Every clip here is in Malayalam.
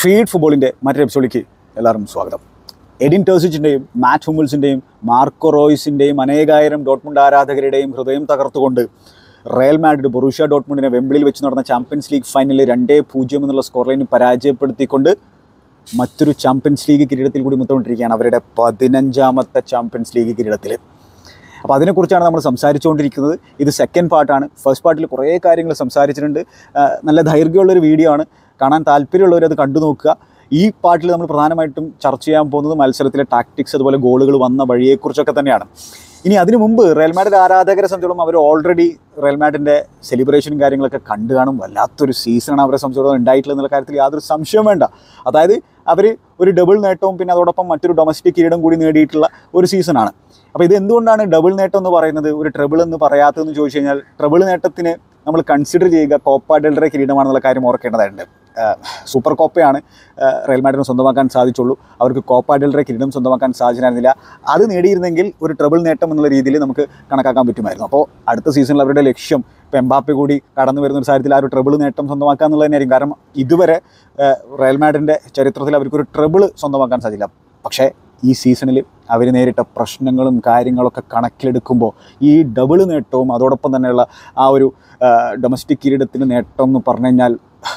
സ്ട്രീറ്റ് ഫുട്ബോളിൻ്റെ മറ്റൊരു എപ്പിസോഡിലേക്ക് എല്ലാവർക്കും സ്വാഗതം എഡിൻ ടേഴ്സിച്ചിൻ്റെയും മാറ്റ് ഹുമൽസിൻ്റെയും മാർക്കോ റോയ്സിൻ്റെയും അനേകായിരം ഡോട്ട്മുണ്ട് ആരാധകരുടെയും ഹൃദയം തകർത്തുകൊണ്ട് റയൽ മാഡ്രിഡ് ബൊറൂഷ്യ ഡോട്ട്മുണ്ടിനെ വെമ്പിളിയിൽ വെച്ച് നടന്ന ചാമ്പ്യൻസ് ലീഗ് ഫൈനലിൽ രണ്ടേ പൂജ്യം എന്നുള്ള സ്കോർ ലൈനിൽ പരാജയപ്പെടുത്തിക്കൊണ്ട് മറ്റൊരു ചാമ്പ്യൻസ് ലീഗ് കിരീടത്തിൽ കൂടി മുത്തോണ്ടിരിക്കുകയാണ് അവരുടെ പതിനഞ്ചാമത്തെ ചാമ്പ്യൻസ് ലീഗ് കിരീടത്തിൽ അപ്പോൾ അതിനെക്കുറിച്ചാണ് നമ്മൾ സംസാരിച്ചുകൊണ്ടിരിക്കുന്നത് ഇത് സെക്കൻഡ് പാർട്ടാണ് ഫസ്റ്റ് പാർട്ടിൽ കുറേ കാര്യങ്ങൾ സംസാരിച്ചിട്ടുണ്ട് ആ, നല്ല ദൈർഘ്യമുള്ളൊരു വീഡിയോ ആണ് കാണാൻ താല്പര്യമുള്ളവർ അത് കണ്ടു നോക്കുക ഈ പാർട്ടിൽ നമ്മൾ പ്രധാനമായിട്ടും ചർച്ച ചെയ്യാൻ പോകുന്നത് മത്സരത്തിലെ ടാക്ടിക്സ് അതുപോലെ ഗോളുകൾ വന്ന വഴിയെക്കുറിച്ചൊക്കെ തന്നെയാണ് ഇനി അതിനു മുമ്പ് റയൽ മാഡ്രിഡ് ആരാധകരെ സംബന്ധിച്ചിടത്തോളം അവർ ഓൾറെഡി റയൽ മാഡ്രിഡിൻ്റെ സെലിബ്രേഷനും കാര്യങ്ങളൊക്കെ കണ്ടു കാണും വല്ലാത്തൊരു സീസണാണ് അവരെ സംബന്ധിച്ചിടത്തോളം ഉണ്ടായിട്ടുള്ളത് എന്നുള്ള കാര്യത്തിൽ യാതൊരു സംശയവും വേണ്ട അതായത് അവർ ഒരു ഡബിൾ നേട്ടവും പിന്നെ അതോടൊപ്പം മറ്റൊരു ഡൊമസ്റ്റിക് കിരീടം കൂടി നേടിയിട്ടുള്ള ഒരു സീസണാണ് അപ്പോൾ ഇത് എന്തുകൊണ്ടാണ് ഡബിൾ നേട്ടം എന്ന് പറയുന്നത് ഒരു ട്രിബിൾ എന്ന് പറയാത്തതെന്ന് ചോദിച്ചു കഴിഞ്ഞാൽ ട്രിബിൾ നേട്ടത്തിന് നമ്മൾ കൺസിഡർ ചെയ്യുക കോപ്പ ഡെൽറെ കിരീടമാണെന്നുള്ള കാര്യം ഓർക്കേണ്ടതായിട്ടുണ്ട് ആഹ് സൂപ്പർ കോപ്പയാണ് ആഹ് റയൽ മാഡ്രിഡിന് സ്വന്തമാക്കാൻ സാധിച്ചുള്ളൂ അവർക്ക് കോപ്പ ഡെൽറെ കിരീടം സ്വന്തമാക്കാൻ സാധിച്ചിരുന്നില്ല അത് നേടിയിരുന്നെങ്കിൽ ഒരു ട്രിബിൾ നേട്ടം എന്നുള്ള രീതിയിൽ നമുക്ക് കണക്കാക്കാൻ പറ്റുമായിരുന്നു അപ്പോൾ അടുത്ത സീസണിൽ അവരുടെ ലക്ഷ്യം ഇപ്പോൾ എംബാപ്പെ കൂടി കടന്നു വരുന്ന ഒരു സാഹചര്യത്തിൽ ആ ഒരു ട്രിബിൾ നേട്ടം സ്വന്തമാക്കുക എന്നുള്ളത് തന്നെയായിരിക്കും കാരണം ഇതുവരെ ആഹ് റയൽ മാഡ്രിഡിൻ്റെ ചരിത്രത്തിൽ അവർക്കൊരു ട്രിബിൾ സ്വന്തമാക്കാൻ സാധിച്ചില്ല പക്ഷേ ഈ സീസണിൽ അവർ നേരിട്ട പ്രശ്നങ്ങളും കാര്യങ്ങളൊക്കെ കണക്കിലെടുക്കുമ്പോൾ ഈ ഡബിൾ നേട്ടവും അതോടൊപ്പം തന്നെയുള്ള ആ ഒരു ഡൊമസ്റ്റിക് കിരീടത്തിന് നേട്ടം എന്ന് പറഞ്ഞു കഴിഞ്ഞാൽ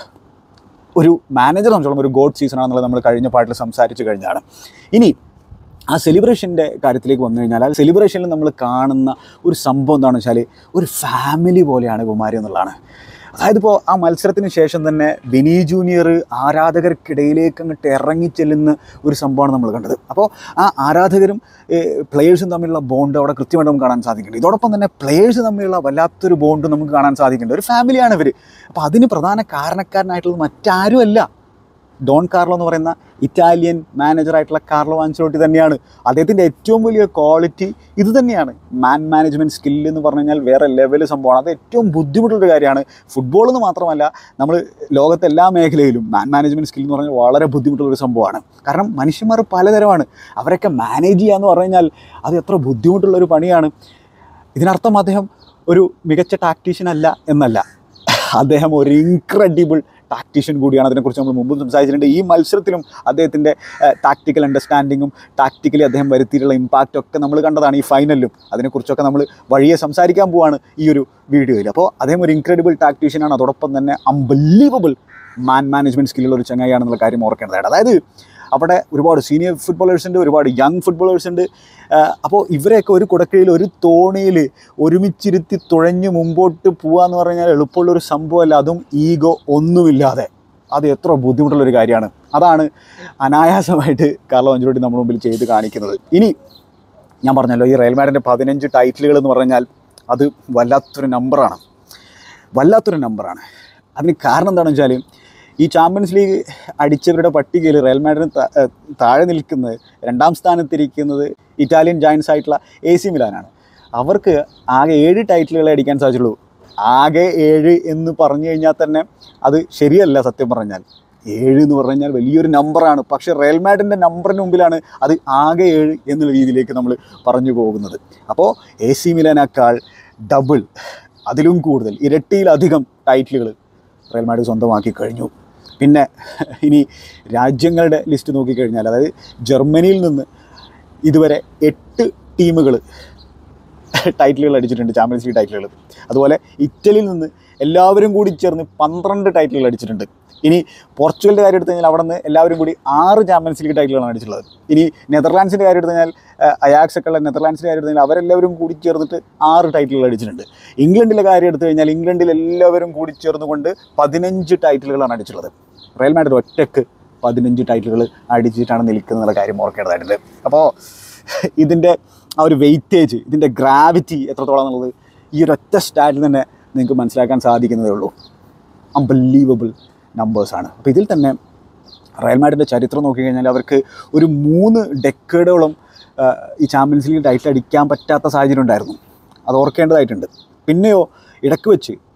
ഒരു മാനേജർ സംബന്ധിച്ചോളം ഒരു ഗോഡ് സീസണാണെന്നുള്ളത് നമ്മൾ കഴിഞ്ഞ പാട്ടിൽ സംസാരിച്ച് കഴിഞ്ഞാണ് ഇനി ആ സെലിബ്രേഷൻ്റെ കാര്യത്തിലേക്ക് വന്നു കഴിഞ്ഞാൽ ആ സെലിബ്രേഷനിൽ നമ്മൾ കാണുന്ന ഒരു സംഭവം എന്താണെന്ന് വെച്ചാൽ ഒരു ഫാമിലി പോലെയാണ് കുമാരി എന്നുള്ളതാണ് അതായത് ഇപ്പോൾ ആ മത്സരത്തിന് ശേഷം തന്നെ ബിനി ജൂനിയർ ആരാധകർക്കിടയിലേക്ക് അങ്ങോട്ട് ഇറങ്ങിച്ചെല്ലുന്ന ഒരു സംഭവമാണ് നമ്മൾ കണ്ടത് അപ്പോൾ ആ ആരാധകരും പ്ലെയേഴ്സും തമ്മിലുള്ള ബോണ്ട് അവിടെ കൃത്യമായിട്ട് നമുക്ക് കാണാൻ സാധിക്കുന്നുണ്ട് ഇതോടൊപ്പം തന്നെ പ്ലെയേഴ്സ് തമ്മിലുള്ള വല്ലാത്തൊരു ബോണ്ട് നമുക്ക് കാണാൻ സാധിക്കുന്നുണ്ട് ഒരു ഫാമിലിയാണ് ഇവർ അപ്പോൾ അതിന് പ്രധാന കാരണക്കാരനായിട്ടുള്ളത് മറ്റാരുമല്ല ഡോൺ കാർലോ എന്ന് പറയുന്ന ഇറ്റാലിയൻ മാനേജറായിട്ടുള്ള കാർലോ ആൻസലോട്ടി തന്നെയാണ് അദ്ദേഹത്തിൻ്റെ ഏറ്റവും വലിയ ക്വാളിറ്റി ഇത് തന്നെയാണ് മാൻ മാനേജ്മെൻറ്റ് സ്കില്ല് എന്ന് പറഞ്ഞു കഴിഞ്ഞാൽ വേറെ ലെവൽ സംഭവമാണ് അത് ഏറ്റവും ബുദ്ധിമുട്ടുള്ളൊരു കാര്യമാണ് ഫുട്ബോൾ എന്ന് മാത്രമല്ല നമ്മൾ ലോകത്തെ എല്ലാ മേഖലയിലും മാൻ മാനേജ്മെൻറ്റ് സ്കിൽ എന്ന് പറഞ്ഞാൽ വളരെ ബുദ്ധിമുട്ടുള്ളൊരു സംഭവമാണ് കാരണം മനുഷ്യന്മാർ പലതരമാണ് അവരൊക്കെ മാനേജ് ചെയ്യുക എന്ന് പറഞ്ഞു കഴിഞ്ഞാൽ അത് എത്ര ബുദ്ധിമുട്ടുള്ളൊരു പണിയാണ് ഇതിനർത്ഥം അദ്ദേഹം ഒരു മികച്ച ടാക്ടീഷ്യൻ അല്ല എന്നല്ല അദ്ദേഹം ഒരു ഇൻക്രെഡിബിൾ ടാക്ടീഷ്യൻ കൂടിയാണ് അതിനെക്കുറിച്ച് നമ്മൾ മുമ്പും സംസാരിച്ചിട്ടുണ്ട് ഈ മത്സരത്തിലും അദ്ദേഹത്തിൻ്റെ ടാക്ടിക്കൽ അണ്ടർസ്റ്റാൻഡിങ്ങും ടാക്ടിക്കലി അദ്ദേഹം വരുത്തിയിട്ടുള്ള ഇമ്പാക്റ്റ് ഒക്കെ നമ്മൾ കണ്ടതാണ് ഈ ഫൈനലിലും അതിനെക്കുറിച്ചൊക്കെ നമ്മൾ വഴിയെ സംസാരിക്കാൻ പോവാണ് ഈ ഒരു വീഡിയോയിൽ അപ്പോൾ അദ്ദേഹം ഒരു ഇൻക്രെഡിബിൾ ടാക്ടീഷ്യനാണ് അതോടൊപ്പം തന്നെ അൺബലീവബിൾ മാൻ മാനേജ്മെൻറ്റ് സ്കില്ലുള്ള ഒരു ചങ്ങായിയാണെന്നുള്ള കാര്യം ഓർക്കേണ്ടതാണ് അതായത് അവിടെ ഒരുപാട് സീനിയർ ഫുട്ബോളേഴ്സ് ഉണ്ട് ഒരുപാട് യങ് ഫുട്ബോളേഴ്സ് ഉണ്ട് അപ്പോൾ ഇവരെയൊക്കെ ഒരു കുടക്കീഴിൽ ഒരു തോണിയിൽ ഒരുമിച്ചിരുത്തി തുഴഞ്ഞ് മുമ്പോട്ട് പോകാന്ന് പറഞ്ഞു കഴിഞ്ഞാൽ എളുപ്പമുള്ള ഒരു സംഭവമല്ല അതും ഈഗോ ഒന്നുമില്ലാതെ അത് എത്ര ബുദ്ധിമുട്ടുള്ളൊരു കാര്യമാണ് അതാണ് അനായാസമായിട്ട് കാർലോ അഞ്ചലോട്ടി നമ്മുടെ മുമ്പിൽ ചെയ്ത് കാണിക്കുന്നത് ഇനി ഞാൻ പറഞ്ഞല്ലോ ഈ റയൽ മാഡിൻ്റെ പതിനഞ്ച് ടൈറ്റിലുകൾ എന്ന് പറഞ്ഞാൽ അത് വല്ലാത്തൊരു നമ്പറാണ് വല്ലാത്തൊരു നമ്പറാണ് അതിന് കാരണം എന്താണെന്ന് വെച്ചാൽ ഈ ചാമ്പ്യൻസ് ലീഗ് അടിച്ചവരുടെ പട്ടികയിൽ റയൽ മാഡ്രിന് താ- ഏഹ് താഴെ നിൽക്കുന്നത് രണ്ടാം സ്ഥാനത്തിരിക്കുന്നത് ഇറ്റാലിയൻ ജയൻസ് ആയിട്ടുള്ള എ സി മിലാനാണ് അവർക്ക് ആകെ ഏഴ് ടൈറ്റിലുകളെ അടിക്കാൻ സാധിച്ചുള്ളൂ ആകെ ഏഴ് എന്ന് പറഞ്ഞു കഴിഞ്ഞാൽ തന്നെ അത് ശരിയല്ല സത്യം പറഞ്ഞാൽ ഏഴ് എന്ന് പറഞ്ഞു കഴിഞ്ഞാൽ വലിയൊരു നമ്പറാണ് പക്ഷേ റയൽ മാഡിൻ്റെ നമ്പറിന് മുമ്പിലാണ് അത് ആകെ ഏഴ് എന്നുള്ള രീതിയിലേക്ക് നമ്മൾ പറഞ്ഞു പോകുന്നത് അപ്പോൾ എ സി മിലാനേക്കാൾ ഡബിൾ അതിലും കൂടുതൽ ഇരട്ടിയിലധികം ടൈറ്റിലുകൾ റയൽ മാഡ്രിഡ് സ്വന്തമാക്കി കഴിഞ്ഞു പിന്നെ ഇനി രാജ്യങ്ങളുടെ ലിസ്റ്റ് നോക്കിക്കഴിഞ്ഞാൽ അതായത് ജർമ്മനിയിൽ നിന്ന് ഇതുവരെ എട്ട് ടീമുകൾ ടൈറ്റിലുകൾ അടിച്ചിട്ടുണ്ട് ചാമ്പ്യൻസ് ലീഗ് ടൈറ്റിലുകൾ അതുപോലെ ഇറ്റലിയിൽ നിന്ന് എല്ലാവരും കൂടി ചേർന്ന് പന്ത്രണ്ട് ടൈറ്റിലുകൾ അടിച്ചിട്ടുണ്ട് ഇനി പോർച്ചുഗലിൻ്റെ കാര്യം എടുത്തു കഴിഞ്ഞാൽ അവിടെ നിന്ന് എല്ലാവരും കൂടി ആറ് ചാമ്പ്യൻസ് ലീഗ് ടൈറ്റിലുകളാണ് അടിച്ചിട്ടുള്ളത് ഇനി നെതർലാൻഡ്സിൻ്റെ കാര്യം എടുത്തു കഴിഞ്ഞാൽ അയാക്സ് ഒക്കെ ഉള്ള നെതർലാൻഡ്സിൻ്റെ കാര്യം എടുത്തു കഴിഞ്ഞാൽ അവരെല്ലാവരും കൂടി ചേർന്നിട്ട് ആറ് ടൈറ്റിലുകൾ അടിച്ചിട്ടുണ്ട് ഇംഗ്ലണ്ടിലെ കാര്യം എടുത്തു കഴിഞ്ഞാൽ ഇംഗ്ലണ്ടിൽ എല്ലാവരും കൂടി ചേർന്നുകൊണ്ട് പതിനഞ്ച് ടൈറ്റിലുകളാണ് അടിച്ചിട്ടുള്ളത് റയൽ മാഡ്രിഡ് ഒറ്റക്ക് പതിനഞ്ച് ടൈറ്റിലുകൾ അടിച്ചിട്ടാണ് നിൽക്കുന്നത് എന്നുള്ള കാര്യം ഓർക്കേണ്ടതായിട്ടുണ്ട് അപ്പോൾ ഇതിൻ്റെ ആ ഒരു വെയിറ്റേജ് ഇതിൻ്റെ ഗ്രാവിറ്റി എത്രത്തോളം എന്നുള്ളത് ഈ ഒരു ഒറ്റ സ്റ്റാറ്റിൽ തന്നെ നിങ്ങൾക്ക് മനസ്സിലാക്കാൻ സാധിക്കുന്നതേ ഉള്ളൂ അൺബലീവബിൾ നമ്പേഴ്സാണ് അപ്പോൾ ഇതിൽ തന്നെ റയൽ മാഡിൻ്റെ ചരിത്രം നോക്കിക്കഴിഞ്ഞാൽ അവർക്ക് ഒരു മൂന്ന് ഡെക്കേഡോളം ഈ ചാമ്പ്യൻസ് ലീഗ് ടൈറ്റിൽ അടിക്കാൻ പറ്റാത്ത സാഹചര്യം ഉണ്ടായിരുന്നു അത് ഓർക്കേണ്ടതായിട്ടുണ്ട് പിന്നെയോ ഇടയ്ക്ക് വെച്ച്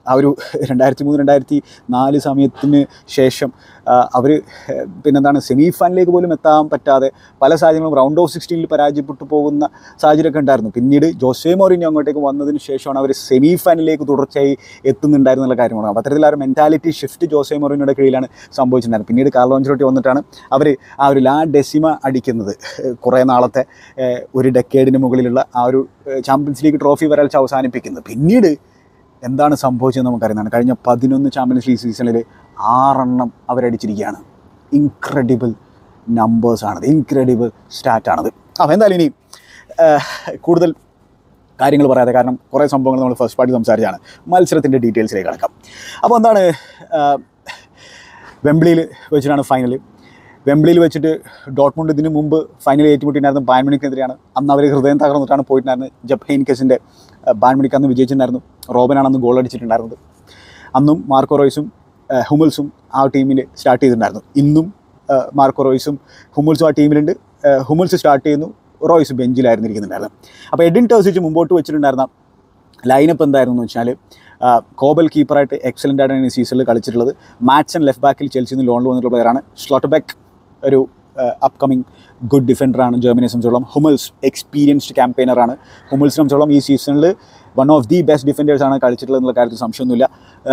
ആ ഒരു രണ്ടായിരത്തി മൂന്ന് രണ്ടായിരത്തി നാല് സമയത്തിന് ശേഷം അവർ പിന്നെന്താണ് സെമി ഫൈനലിലേക്ക് പോലും എത്താൻ പറ്റാതെ പല സാഹചര്യങ്ങളും റൗണ്ട് ഓഫ് സിക്സ്റ്റീനിൽ പരാജയപ്പെട്ടു പോകുന്ന സാഹചര്യമൊക്കെ ഉണ്ടായിരുന്നു പിന്നീട് ജോസേ മോറിഞ്ഞോ അങ്ങോട്ടേക്ക് വന്നതിന് ശേഷമാണ് അവർ സെമി ഫൈനലിലേക്ക് തുടർച്ചയായി എത്തുന്നുണ്ടായിരുന്നുള്ള കാര്യമാണ് അപ്പോൾ അത്തരത്തിൽ ആ ഒരു മെൻറ്റാലിറ്റി ഷിഫ്റ്റ് ജോസേ മോറിനോയുടെ കീഴിലാണ് സംഭവിച്ചിട്ടുണ്ടായിരുന്നത് പിന്നീട് കാർലോ അഞ്ചലോട്ടി വന്നിട്ടാണ് അവർ ആ ഒരു ലാ ഡെസിമ അടിക്കുന്നത് ഏഹ് കുറേ നാളത്തെ ഏഹ് ഒരു ഡെക്കേഡിന് മുകളിലുള്ള ആ ഒരു ഏഹ് ചാമ്പ്യൻസ് ലീഗ് ട്രോഫി വരൾച്ച അവസാനിപ്പിക്കുന്നത് പിന്നീട് എന്താണ് സംഭവിച്ചതെന്ന് നമുക്കറിയുന്നതാണ് കഴിഞ്ഞ പതിനൊന്ന് ചാമ്പ്യൻസ് ലീഗ് സീസണിൽ ആറെണ്ണം അവരടിച്ചിരിക്കുകയാണ് ഇൻക്രെഡിബിൾ നമ്പേഴ്സാണത് ഇൻക്രെഡിബിൾ സ്റ്റാറ്റാണത് അപ്പോൾ എന്തായാലും ഇനി ഏഹ്, കൂടുതൽ കാര്യങ്ങൾ പറയാതെ കാരണം കുറേ സംഭവങ്ങൾ നമ്മൾ ഫസ്റ്റ് പാർട്ടി സംസാരിച്ചാണ് മത്സരത്തിൻ്റെ ഡീറ്റെയിൽസിലേക്ക് കിടക്കാം അപ്പോൾ എന്താണ് ഏഹ്, വെംബ്ലിയിൽ വെച്ചിട്ടാണ് ഫൈനൽ വെംബ്ലിയിൽ വെച്ചിട്ട് ഡോട്ട്മുണ്ട് ഇതിന് മുമ്പ് ഫൈനൽ ഏറ്റുമുട്ടിയിട്ടുണ്ടായിരുന്നു ബാൻമണിക്കെതിരെയാണ് അന്ന് അവർ ഹൃദയം തകർന്നിട്ടാണ് പോയിട്ടുണ്ടായിരുന്നത് ജബ് ഹെയിൻകസിൻ്റെ ബാൻമണിക്ക് അന്ന് വിജയിച്ചിട്ടുണ്ടായിരുന്നു റോബനാണ് അന്ന് ഗോൾ അടിച്ചിട്ടുണ്ടായിരുന്നത് അന്നും മാർക്കോ റോയ്സും ഏഹ്, ഹുമൽസും ആ ടീമിൽ സ്റ്റാർട്ട് ചെയ്തിട്ടുണ്ടായിരുന്നു ഇന്നും ഏഹ്, മാർക്കോ റോയ്സും ഹുമൽസും ആ ടീമിലുണ്ട് ഏഹ്, ഹുമൽസ് സ്റ്റാർട്ട് ചെയ്യുന്നു റോയ്സ് ബെഞ്ചിലായിരുന്നു ഇരിക്കുന്നുണ്ടായിരുന്നത് അപ്പോൾ എഡിൻ ടേഴ്സിച്ച് മുമ്പോട്ട് വെച്ചിട്ടുണ്ടായിരുന്ന ലൈനപ്പ് എന്തായിരുന്നു എന്ന് വെച്ചാൽ ആ, കോബൽ കീപ്പറായിട്ട് എക്സലൻ്റ് ആയിട്ടാണ് ഈ സീസണിൽ കളിച്ചിട്ടുള്ളത് മാറ്റ്സൺ ലെഫ്റ്റ് ബാക്കിൽ ചെൽസിയിൽ നിന്ന് ലോണിൽ വന്നിട്ടുള്ള പ്ലെയറാണ് സ്ലോട്ടബെക്ക് ഒരു അപ്കമിങ് ഗുഡ് ഡിഫൻഡറാണ് ജർമ്മനിയെ സംബന്ധിച്ചോളം ഹുമൽസ് എക്സ്പീരിയൻസ്ഡ് ക്യാമ്പയിനറാണ് ഹുമൽസിനെ സംബന്ധിച്ചോളം ഈ സീസണിൽ വൺ ഓഫ് ദി ബെസ്റ്റ് ഡിഫൻഡേഴ്സാണ് കളിച്ചിട്ടുള്ളത് എന്നുള്ള കാര്യത്തിൽ സംശയമൊന്നുമില്ല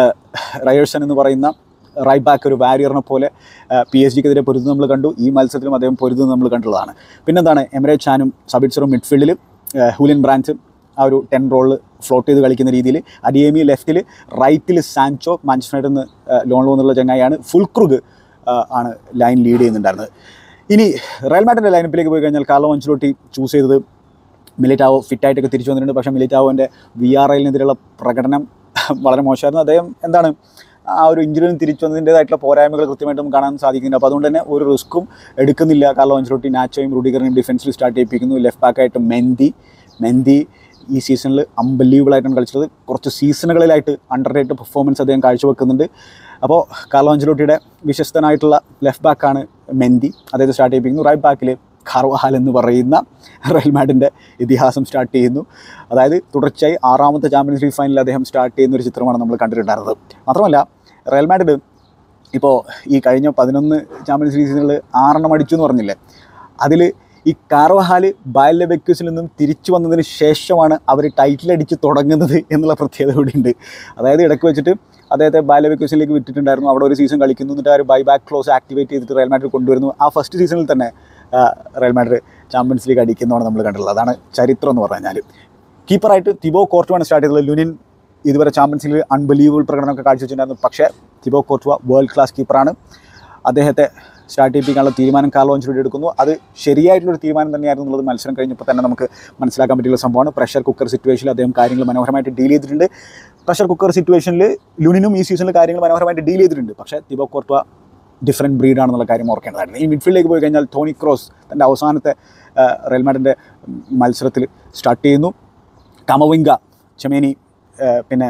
റയേഴ്സൺ എന്ന് പറയുന്ന റൈറ്റ് ബാക്ക് ഒരു വാരിയറിനെ പോലെ പി എസ് ജിക്കെതിരെ പൊരുതുന്നത് നമ്മൾ കണ്ടു ഈ മത്സരത്തിലും അദ്ദേഹം പൊരുതുന്നത് നമ്മൾ കണ്ടുള്ളതാണ് പിന്നെന്താണ് എമറേ ചാനും സബിറ്റ്സറും മിഡ്ഫീൽഡിൽ ഹൂലിയൻ ബ്രാൻസും ആ ഒരു ടെൻ റോളിൽ ഫ്ലോട്ട് ചെയ്ത് കളിക്കുന്ന രീതിയിൽ അഡിയമി ലെഫ്റ്റിൽ റൈറ്റിൽ സാൻചോ മാഞ്ചസ്റ്റർ നിന്ന് ലോണിൽ വന്നുള്ള ചങ്ങായിയാണ് ഫുൾ ക്രുഗ് ആണ് ലൈൻ ലീഡ് ചെയ്യുന്നുണ്ടായിരുന്നത് ഇനി റയൽ മാഡിൻ്റെ ലൈനപ്പിലേക്ക് പോയി കഴിഞ്ഞാൽ കാർലോ അഞ്ചലോട്ടി ചൂസ് ചെയ്തത് മിലിറ്റാവോ ഫിറ്റായിട്ടൊക്കെ തിരിച്ചു വന്നിട്ടുണ്ട് പക്ഷേ മിലിറ്റാവോൻ്റെ വി ആർ ഐലിനെതിരെയുള്ള പ്രകടനം വളരെ മോശമായിരുന്നു അദ്ദേഹം എന്താണ് ആ ഒരു ഇഞ്ചുറിയിൽ തിരിച്ചു വന്നതിൻ്റേതായിട്ടുള്ള പോരായ്മകൾ കൃത്യമായിട്ട് നമുക്ക് കാണാൻ സാധിക്കുന്നുണ്ട് അപ്പോൾ അതുകൊണ്ട് തന്നെ ഒരു റിസ്ക്കും എടുക്കുന്നില്ല കാർലോ അഞ്ചലോട്ടി നാച്ചോയും റുഡിഗറിനെയും ഡിഫൻസിൽ സ്റ്റാർട്ട് ചെയ്യിപ്പിക്കുന്നു ലെഫ്റ്റ് ബാക്കായിട്ട് മെന്തി മെന്തി ഈ സീസണിൽ അമ്പലീവബിൾ ആയിട്ടാണ് കളിച്ചത് കുറച്ച് സീസണുകളിലായിട്ട് അണ്ടർ റേറ്റ് പെർഫോമൻസ് അദ്ദേഹം കാഴ്ചവെക്കുന്നുണ്ട് അപ്പോൾ കാർലോ അഞ്ചലോട്ടിയുടെ വിശ്വസ്തനായിട്ടുള്ള ലെഫ്റ്റ് ബാക്കാണ് മെന്തി അദ്ദേഹത്തെ സ്റ്റാർട്ട് ചെയ്യിപ്പിക്കുന്നു റൈറ്റ് ബാക്കിൽ ഖർവാൽ എന്ന് പറയുന്ന റയൽ മാഡിൻ്റെ ഇതിഹാസം സ്റ്റാർട്ട് ചെയ്യുന്നു അതായത് തുടർച്ചയായി ആറാമത്തെ ചാമ്പ്യൻസ് ലീഗ് ഫൈനലിൽ അദ്ദേഹം സ്റ്റാർട്ട് ചെയ്യുന്ന ഒരു ചിത്രമാണ് നമ്മൾ കണ്ടിട്ടുണ്ടായിരുന്നത് മാത്രമല്ല റയൽ മാഡിഡ് ഇപ്പോൾ ഈ കഴിഞ്ഞ പതിനൊന്ന് ചാമ്പ്യൻസ് ലീഗ് സീസണിൽ ആറെണ്ണം അടിച്ചു എന്ന് പറഞ്ഞില്ലേ അതിൽ ഈ കാർവഹാൽ ബാല്യബെക്യൂസിൽ നിന്നും തിരിച്ചു വന്നതിന് ശേഷമാണ് അവർ ടൈറ്റിൽ അടിച്ച് തുടങ്ങുന്നത് എന്നുള്ള പ്രത്യേകത കൂടിയുണ്ട് അതായത് ഇടയ്ക്ക് വെച്ചിട്ട് അദ്ദേഹത്തെ ബാല്യബെക്യൂസിലേക്ക് വിട്ടിട്ടുണ്ടായിരുന്നു അവിടെ ഒരു സീസൺ കളിക്കുന്നു എന്നിട്ട് ആ ഒരു ബൈ ബാക്ക് ക്ലോസ് ആക്ടിവേറ്റ് ചെയ്തിട്ട് റയൽ മാഡ്രിഡ് കൊണ്ടുവരുന്നു ആ ഫസ്റ്റ് സീസണിൽ തന്നെ ആ, റയൽ മാഡ്രിഡ് ചാമ്പ്യൻസ് ലീഗ് അടിക്കുന്നതാണ് നമ്മൾ കണ്ടിട്ടുള്ളത് അതാണ് ചരിത്രം എന്ന് പറഞ്ഞു കഴിഞ്ഞാൽ കീപ്പറായിട്ട് തിബോ കോർട്ടുവാണ് സ്റ്റാർട്ട് ചെയ്തത് ലുനിൻ ഇതുവരെ ചാമ്പ്യൻസ് ലീഗ് അൺബലീവബിൾ പ്രകടനമൊക്കെ കാഴ്ചവെച്ചിട്ടുണ്ടായിരുന്നു പക്ഷേ തിബോ കോർട്ടുവ വേൾഡ് ക്ലാസ് കീപ്പറാണ് അദ്ദേഹത്തെ സ്റ്റാർട്ട് ചെയ്യിപ്പിക്കാനുള്ള തീരുമാനം കാർലോ അഞ്ചലോട്ടി എടുക്കുന്നു അത് ശരിയായിട്ടുള്ളൊരു തീരുമാനം തന്നെയായിരുന്നു എന്നുള്ളത് മത്സരം കഴിഞ്ഞപ്പോൾ തന്നെ നമുക്ക് മനസ്സിലാക്കാൻ പറ്റിയുള്ള സംഭവമാണ് പ്രഷർ കുക്കർ സിറ്റുവേഷനിൽ അദ്ദേഹം കാര്യങ്ങൾ മനോഹരമായിട്ട് ഡീൽ ചെയ്തിട്ടുണ്ട് പ്രഷർ കുക്കർ സിറ്റുവേഷനിൽ ലുനിനും ഈ സീസണിൽ കാര്യങ്ങൾ മനോഹരമായിട്ട് ഡീൽ ചെയ്തിട്ടുണ്ട് പക്ഷേ തിബോ കോർട്ടുവ ഡിഫറെൻറ്റ് ബ്രീഡാണെന്നുള്ള കാര്യം ഓർക്കേണ്ടതായിരുന്നു ഈ മിഡ്ഫീൽഡിലേക്ക് പോയി കഴിഞ്ഞാൽ ടോണി ക്രോസ് തൻ്റെ അവസാനത്തെ റയൽ മാഡിൻ്റെ മത്സരത്തിൽ സ്റ്റാർട്ട് ചെയ്യുന്നു കമവിങ്ക ചെമേനി ആ, പിന്നെ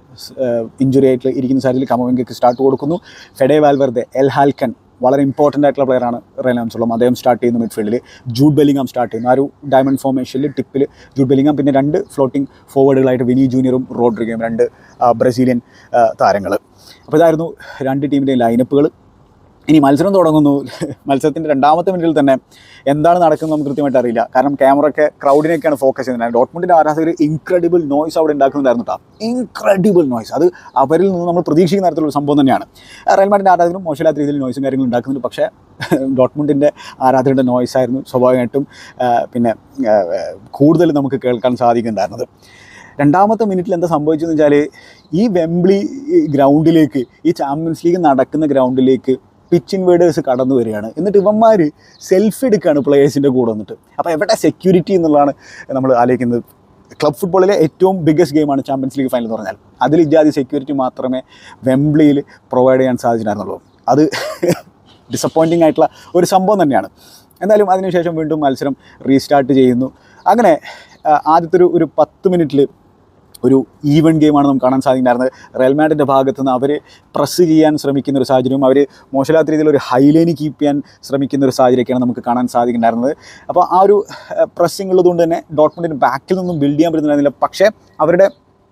ഇഞ്ചുറി ആയിട്ട് ഇരിക്കുന്ന സാഹചര്യത്തിൽ കമവിങ്കയ്ക്ക് സ്റ്റാർട്ട് കൊടുക്കുന്നു ഫെഡേ വാൽവെർദെ എൽ ഹാൽക്കൻ വളരെ ഇമ്പോർട്ടൻ്റ് ആയിട്ടുള്ള പ്ലെയറാണ് റയലാൻസുള്ള അദ്ദേഹം സ്റ്റാർട്ട് ചെയ്യുന്നു മിഡ്ഫീൽഡിൽ ജൂഡ് ബെലിംഗാം സ്റ്റാർട്ട് ചെയ്യുന്നു ആ ഒരു ഡയമണ്ട് ഫോർമേഷനിൽ ടിപ്പിൽ ജൂഡ് ബെലിംഗാം പിന്നെ രണ്ട് ഫ്ലോട്ടിംഗ് ഫോർവേഡുകളായിട്ട് വിനി ജൂനിയറും റോഡ്രിഗയും രണ്ട് ആ, ബ്രസീലിയൻ താരങ്ങൾ അപ്പോൾ ഇതായിരുന്നു രണ്ട് ടീമിൻ്റെയും ലൈനപ്പുകൾ ഇനി മത്സരം തുടങ്ങുന്നു മത്സരത്തിൻ്റെ രണ്ടാമത്തെ മിനിറ്റിൽ തന്നെ എന്താണ് നടക്കുന്നത് നമുക്ക് കൃത്യമായിട്ട് അറിയില്ല കാരണം ക്യാമറ ഒക്കെ ക്രൗഡിനെയൊക്കെയാണ് ഫോക്കസ് ചെയ്യുന്നത് ഡോട്ട്മുണ്ടിൻ്റെ ആരാധകർ ഇൻക്രെഡിബിൾ നോയ്സ് അവിടെ ഉണ്ടാക്കുന്നുണ്ടായിരുന്നു കേട്ടോ ഇൻക്രെഡിബിൾ നോയ്സ് അത് അവരിൽ നിന്ന് നമ്മൾ പ്രതീക്ഷിക്കുന്ന തരത്തിലുള്ള ഒരു സംഭവം തന്നെയാണ് റയൽ മാഡിൻ്റെ ആരാധകരും മോശമില്ലാത്ത രീതിയിൽ നോയ്സും കാര്യങ്ങളും ഉണ്ടാക്കുന്നുണ്ട് പക്ഷേ ഡോട്ട്മുണ്ടിൻ്റെ ആരാധകരുടെ നോയ്സ് ആയിരുന്നു സ്വാഭാവികമായിട്ടും ആ, പിന്നെ ആ, കൂടുതൽ നമുക്ക് കേൾക്കാൻ സാധിക്കുന്നുണ്ടായിരുന്നത് രണ്ടാമത്തെ മിനിറ്റിൽ എന്താ സംഭവിച്ചതെന്ന് വെച്ചാൽ ഈ വെംബ്ലി ഗ്രൗണ്ടിലേക്ക് ഈ ചാമ്പ്യൻസ് ലീഗ് നടക്കുന്ന ഗ്രൗണ്ടിലേക്ക് പിച്ച് ഇൻവേഡേഴ്സ് കടന്നു വരികയാണ് എന്നിട്ട് ഇവന്മാർ സെൽഫി എടുക്കുകയാണ് പ്ലേയേഴ്സിൻ്റെ കൂടെ വന്നിട്ട് അപ്പോൾ എവിടെ സെക്യൂരിറ്റി എന്നുള്ളതാണ് നമ്മൾ ആലോചിക്കുന്നത് ക്ലബ് ഫുട്ബോളിലെ ഏറ്റവും ബിഗ്ഗസ്റ്റ് ഗെയിമാണ് ചാമ്പ്യൻസ് ലീഗ് ഫൈനൽ എന്ന് പറഞ്ഞാൽ അതിൽ ഇജാതി സെക്യൂരിറ്റി മാത്രമേ വെംബ്ലിയിൽ പ്രൊവൈഡ് ചെയ്യാൻ സാധിച്ചിട്ടുണ്ടായിരുന്നുള്ളൂ അത് ഡിസപ്പോയിൻറ്റിംഗ് ആയിട്ടുള്ള ഒരു സംഭവം തന്നെയാണ് എന്തായാലും അതിനുശേഷം വീണ്ടും മത്സരം റീസ്റ്റാർട്ട് ചെയ്യുന്നു അങ്ങനെ ആ, ആദ്യത്തെ ഒരു ഒരു പത്ത് മിനിറ്റിൽ ഒരു ഈവൻ ഗെയിമാണ് നമുക്ക് കാണാൻ സാധിക്കുന്നുണ്ടായിരുന്നത് റയൽ മാഡിൻ്റെ ഭാഗത്തു നിന്ന് അവർ പ്രസ് ചെയ്യാൻ ശ്രമിക്കുന്ന ഒരു സാഹചര്യവും അവർ മോശമില്ലാത്ത രീതിയിൽ ഒരു ഹൈലൈന് കീപ്പ് ചെയ്യാൻ ശ്രമിക്കുന്ന ഒരു സാഹചര്യമൊക്കെയാണ് നമുക്ക് കാണാൻ സാധിക്കുന്നുണ്ടായിരുന്നത് അപ്പോൾ ആ ഒരു പ്രസ്സിംഗ് ഉള്ളതുകൊണ്ട് തന്നെ ഡോട്ട്മുണ്ടിന് ബാക്കിൽ നിന്നും ബിൽഡ് ചെയ്യാൻ പറ്റുന്നുണ്ടായിരുന്നില്ല പക്ഷേ അവരുടെ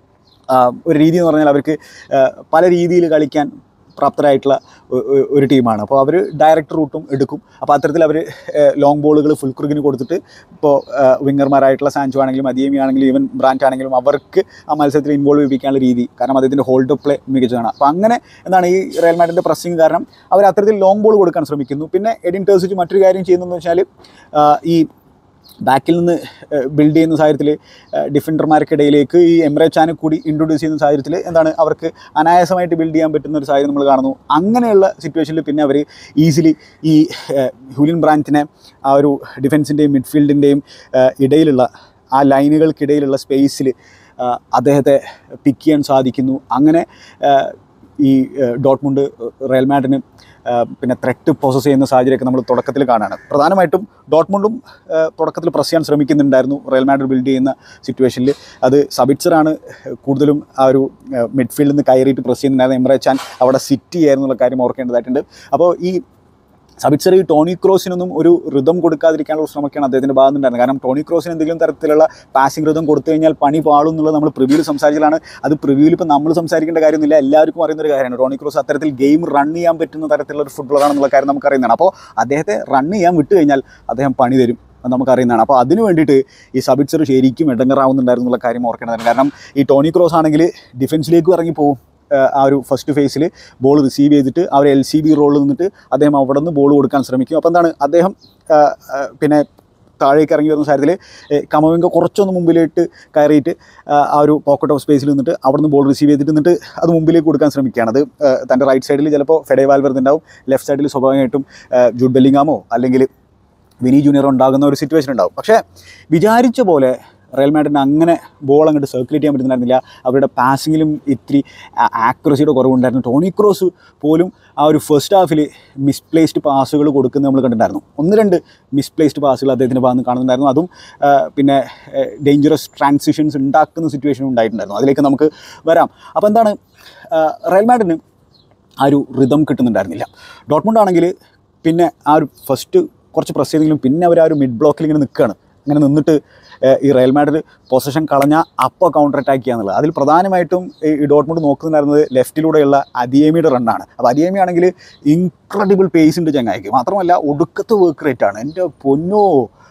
ആ, ഒരു രീതി എന്ന് പറഞ്ഞാൽ അവർക്ക് ആ, പല രീതിയിൽ കളിക്കാൻ പ്രാപ്തരായിട്ടുള്ള ഒ- ഒ- ഒരു ടീമാണ് അപ്പോൾ അവർ ഡയറക്റ്റ് റൂട്ടും എടുക്കും അപ്പോൾ അത്തരത്തിൽ അവർ ലോങ് ബോളുകൾ ഫുൾ ക്രിക്കിന് കൊടുത്തിട്ട് ഇപ്പോൾ വിങ്ങർമാരായിട്ടുള്ള സാൻചോ ആണെങ്കിലും അദിയമി ആണെങ്കിലും ഈവൻ ബ്രാൻഡ് ആണെങ്കിലും അവർക്ക് ആ മത്സരത്തിൽ ഇൻവോൾവ് ചെയ്യിപ്പിക്കാനുള്ള രീതി കാരണം അദ്ദേഹത്തിൻ്റെ ഹോൾഡ് പ്ലേ മികച്ചതാണ് അപ്പോൾ അങ്ങനെ എന്താണ് ഈ റയൽ മാഡിൻ്റെ പ്രസ്സിങ് കാരണം അവർ അത്തരത്തിൽ ലോങ് ബോൾ കൊടുക്കാൻ ശ്രമിക്കുന്നു പിന്നെ എഡിൻ ടേഴ്സിച്ച് മറ്റൊരു കാര്യം ചെയ്യുന്നതെന്ന് വെച്ചാൽ ആ, ഈ ബാക്കിൽ നിന്ന് ബിൽഡ് ചെയ്യുന്ന സാഹചര്യത്തിൽ ഡിഫൻഡർമാർക്കിടയിലേക്ക് ഈ എംറെ ചാനെ കൂടി ഇൻട്രൊഡ്യൂസ് ചെയ്യുന്ന സാഹചര്യത്തിൽ എന്താണ് അവർക്ക് അനായാസമായിട്ട് ബിൽഡ് ചെയ്യാൻ പറ്റുന്ന ഒരു സാഹചര്യം നമ്മൾ കാണുന്നു അങ്ങനെയുള്ള സിറ്റുവേഷനിൽ പിന്നെ അവർ ഈസിലി ഈ ഏഹ്, ഹുലിൻ ബ്രാൻറ്റിനെ ആ ഒരു ഡിഫൻസിൻ്റെയും മിഡ്ഫീൽഡിൻ്റെയും ഇടയിലുള്ള ആ ലൈനുകൾക്കിടയിലുള്ള സ്പേസിൽ അദ്ദേഹത്തെ പിക്ക് ചെയ്യാൻ സാധിക്കുന്നു അങ്ങനെ ഏഹ്, ഈ ഏഹ്, ഡോട്ട്മുണ്ട് റയൽ മാഡിന് ഏഹ്, പിന്നെ ത്രെട്ട് പ്രോസസ്സ് ചെയ്യുന്ന സാഹചര്യമൊക്കെ നമ്മൾ തുടക്കത്തിൽ കാണാണ് പ്രധാനമായിട്ടും ഡോട്ട്മുണ്ടും ഏഹ്, തുടക്കത്തിൽ പ്രസ് ചെയ്യാൻ ശ്രമിക്കുന്നുണ്ടായിരുന്നു റയൽ മാഡ്രിഡ് ബിൽഡ് ചെയ്യുന്ന സിറ്റുവേഷനിൽ അത് സബിറ്റ്സറാണ് കൂടുതലും ആ ഒരു മിഡ്ഫീൽഡിൽ നിന്ന് കയറിയിട്ട് പ്രസ് ചെയ്യുന്നുണ്ടായിരുന്നു എംറെ ചാൻ അവിടെ സിറ്റ് ചെയ്യാന്നുള്ള കാര്യം ഓർക്കേണ്ടതായിട്ടുണ്ട് അപ്പോൾ ഈ സബിറ്റ്സർ ഈ ടോണി ക്രോസിനൊന്നും ഒരു ഋതം കൊടുക്കാതിരിക്കാനുള്ള ശ്രമമൊക്കെയാണ് അദ്ദേഹത്തിൻ്റെ ഭാഗത്ത് ഉണ്ടായിരുന്നത് കാരണം ടോണി ക്രോസിന് എന്തെങ്കിലും തരത്തിലുള്ള പാസിംഗ് ഋതം കൊടുത്തു കഴിഞ്ഞാൽ പണി പാളും എന്നുള്ളത് നമ്മൾ പ്രിവ്യൂവിൽ സംസാരിച്ചതാണ് അത് പ്രിവ്യൂവിൽ ഇപ്പോൾ നമ്മൾ സംസാരിക്കേണ്ട കാര്യമൊന്നുമില്ല എല്ലാവർക്കും അറിയുന്ന ഒരു കാര്യമാണ് ടോണി ക്രോസ് അത്തരത്തിൽ ഗെയിം റൺ ചെയ്യാൻ പറ്റുന്ന തരത്തിലുള്ള ഒരു ഫുട്ബോളാണെന്നുള്ള കാര്യം നമുക്കറിയുന്നതാണ് അപ്പോൾ അദ്ദേഹത്തെ റൺ ചെയ്യാൻ വിട്ടു കഴിഞ്ഞാൽ അദ്ദേഹം പണി തരും അത് നമുക്കറിയുന്നതാണ് അപ്പോൾ അതിന് വേണ്ടിയിട്ട് ഈ സബിറ്റ്സർ ശരിക്കും ഇടങ്ങറാവുന്നുണ്ടായിരുന്നു എന്നുള്ള കാര്യം ഓർക്കേണ്ടതാണ് കാരണം ഈ ടോണി ക്രോസ് ആണെങ്കിൽ ഡിഫൻസിലേക്കും ഇറങ്ങി പോകും ഏഹ് ആ ഒരു ഫസ്റ്റ് ഫേസിൽ ബോൾ റിസീവ് ചെയ്തിട്ട് അവർ എൽ സി ബി റോളിൽ നിന്നിട്ട് അദ്ദേഹം അവിടെ നിന്ന് ബോൾ കൊടുക്കാൻ ശ്രമിക്കും അപ്പോൾ എന്താണ് അദ്ദേഹം ഏഹ്, ഏഹ്, പിന്നെ താഴേക്ക് ഇറങ്ങി വരുന്ന സാഹചര്യത്തിൽ കമവിങ്ക കുറച്ചൊന്ന് മുമ്പിലേക്ക് കയറിയിട്ട് ഏഹ്, ആ ഒരു പോക്കറ്റ് ഓഫ് സ്പേസിൽ നിന്നിട്ട് അവിടെ നിന്ന് ബോൾ റിസീവ് ചെയ്തിട്ട് എന്നിട്ട് അത് മുമ്പിലേക്ക് കൊടുക്കാൻ ശ്രമിക്കുകയാണ് അത് ഏഹ്, തൻ്റെ റൈറ്റ് സൈഡിൽ ചിലപ്പോൾ ഫെഡേ വാൽവർത്ത് ഉണ്ടാവും ലെഫ്റ്റ് സൈഡിൽ സ്വാഭാവികമായിട്ടും ഏഹ്, ജൂഡ് ബെല്ലിങ്ങാമോ അല്ലെങ്കിൽ വിനി ജൂനിയർ ഉണ്ടാകുന്ന ഒരു സിറ്റുവേഷൻ ഉണ്ടാവും പക്ഷേ വിചാരിച്ച പോലെ റയൽ മാഡ്രിഡിന് അങ്ങനെ ബോൾ അങ്ങോട്ട് സർക്കുലേറ്റ് ചെയ്യാൻ പറ്റുന്നുണ്ടായിരുന്നില്ല അവരുടെ പാസിങ്ങിലും ഇത്തിരി ആക്യുറസിയുടെ കുറവുണ്ടായിരുന്നു ടോണി ക്രോസ് പോലും ആ ഒരു ഫസ്റ്റ് ഹാഫിൽ മിസ്പ്ലേസ്ഡ് പാസുകൾ കൊടുക്കുന്നത് നമ്മൾ കണ്ടിട്ടുണ്ടായിരുന്നു ഒന്ന് രണ്ട് മിസ്പ്ലേസ്ഡ് പാസുകൾ അദ്ദേഹത്തിൻ്റെ ഭാഗത്ത് നിന്ന് കാണുന്നുണ്ടായിരുന്നു അതും ആ, പിന്നെ ഡേഞ്ചറസ് ട്രാൻസിഷൻസ് ഉണ്ടാക്കുന്ന സിറ്റുവേഷൻ ഉണ്ടായിട്ടുണ്ടായിരുന്നു അതിലേക്ക് നമുക്ക് വരാം അപ്പോൾ എന്താണ് ആ, റയൽ മാഡ്രിഡിന് ആ ഒരു റിതം കിട്ടുന്നുണ്ടായിരുന്നില്ല ഡോട്ട്മുണ്ട് ആണെങ്കിൽ പിന്നെ ആ ഒരു ഫസ്റ്റ് കുറച്ച് പ്രസ് ചെയ്തെങ്കിലും പിന്നെ അവർ ആ ഒരു മിഡ് ബ്ലോക്കിൽ ഇങ്ങനെ നിൽക്കുകയാണ് ഇങ്ങനെ നിന്നിട്ട് ഏഹ്, ഈ റയൽ മാഡ്രിഡ് പൊസിഷൻ കളഞ്ഞ അപ്പോൾ കൗണ്ടർ അറ്റാക്ക് ചെയ്യാന്നുള്ളത് അതിൽ പ്രധാനമായിട്ടും ഈ ഈ ഡോട്ട്മുണ്ട് നോക്കുന്നുണ്ടായിരുന്നത് ലെഫ്റ്റിലൂടെയുള്ള അദിയേമിയുടെ റണ്ണാണ് അപ്പോൾ അദിയേമി ആണെങ്കിൽ ഇൻക്രെഡിബിൾ പേസ് ഉണ്ട് ചങ്ങായിക്ക് മാത്രമല്ല ഒടുക്കത്തെ വർക്ക് റേറ്റ് ആണ് എൻ്റെ പൊന്നോ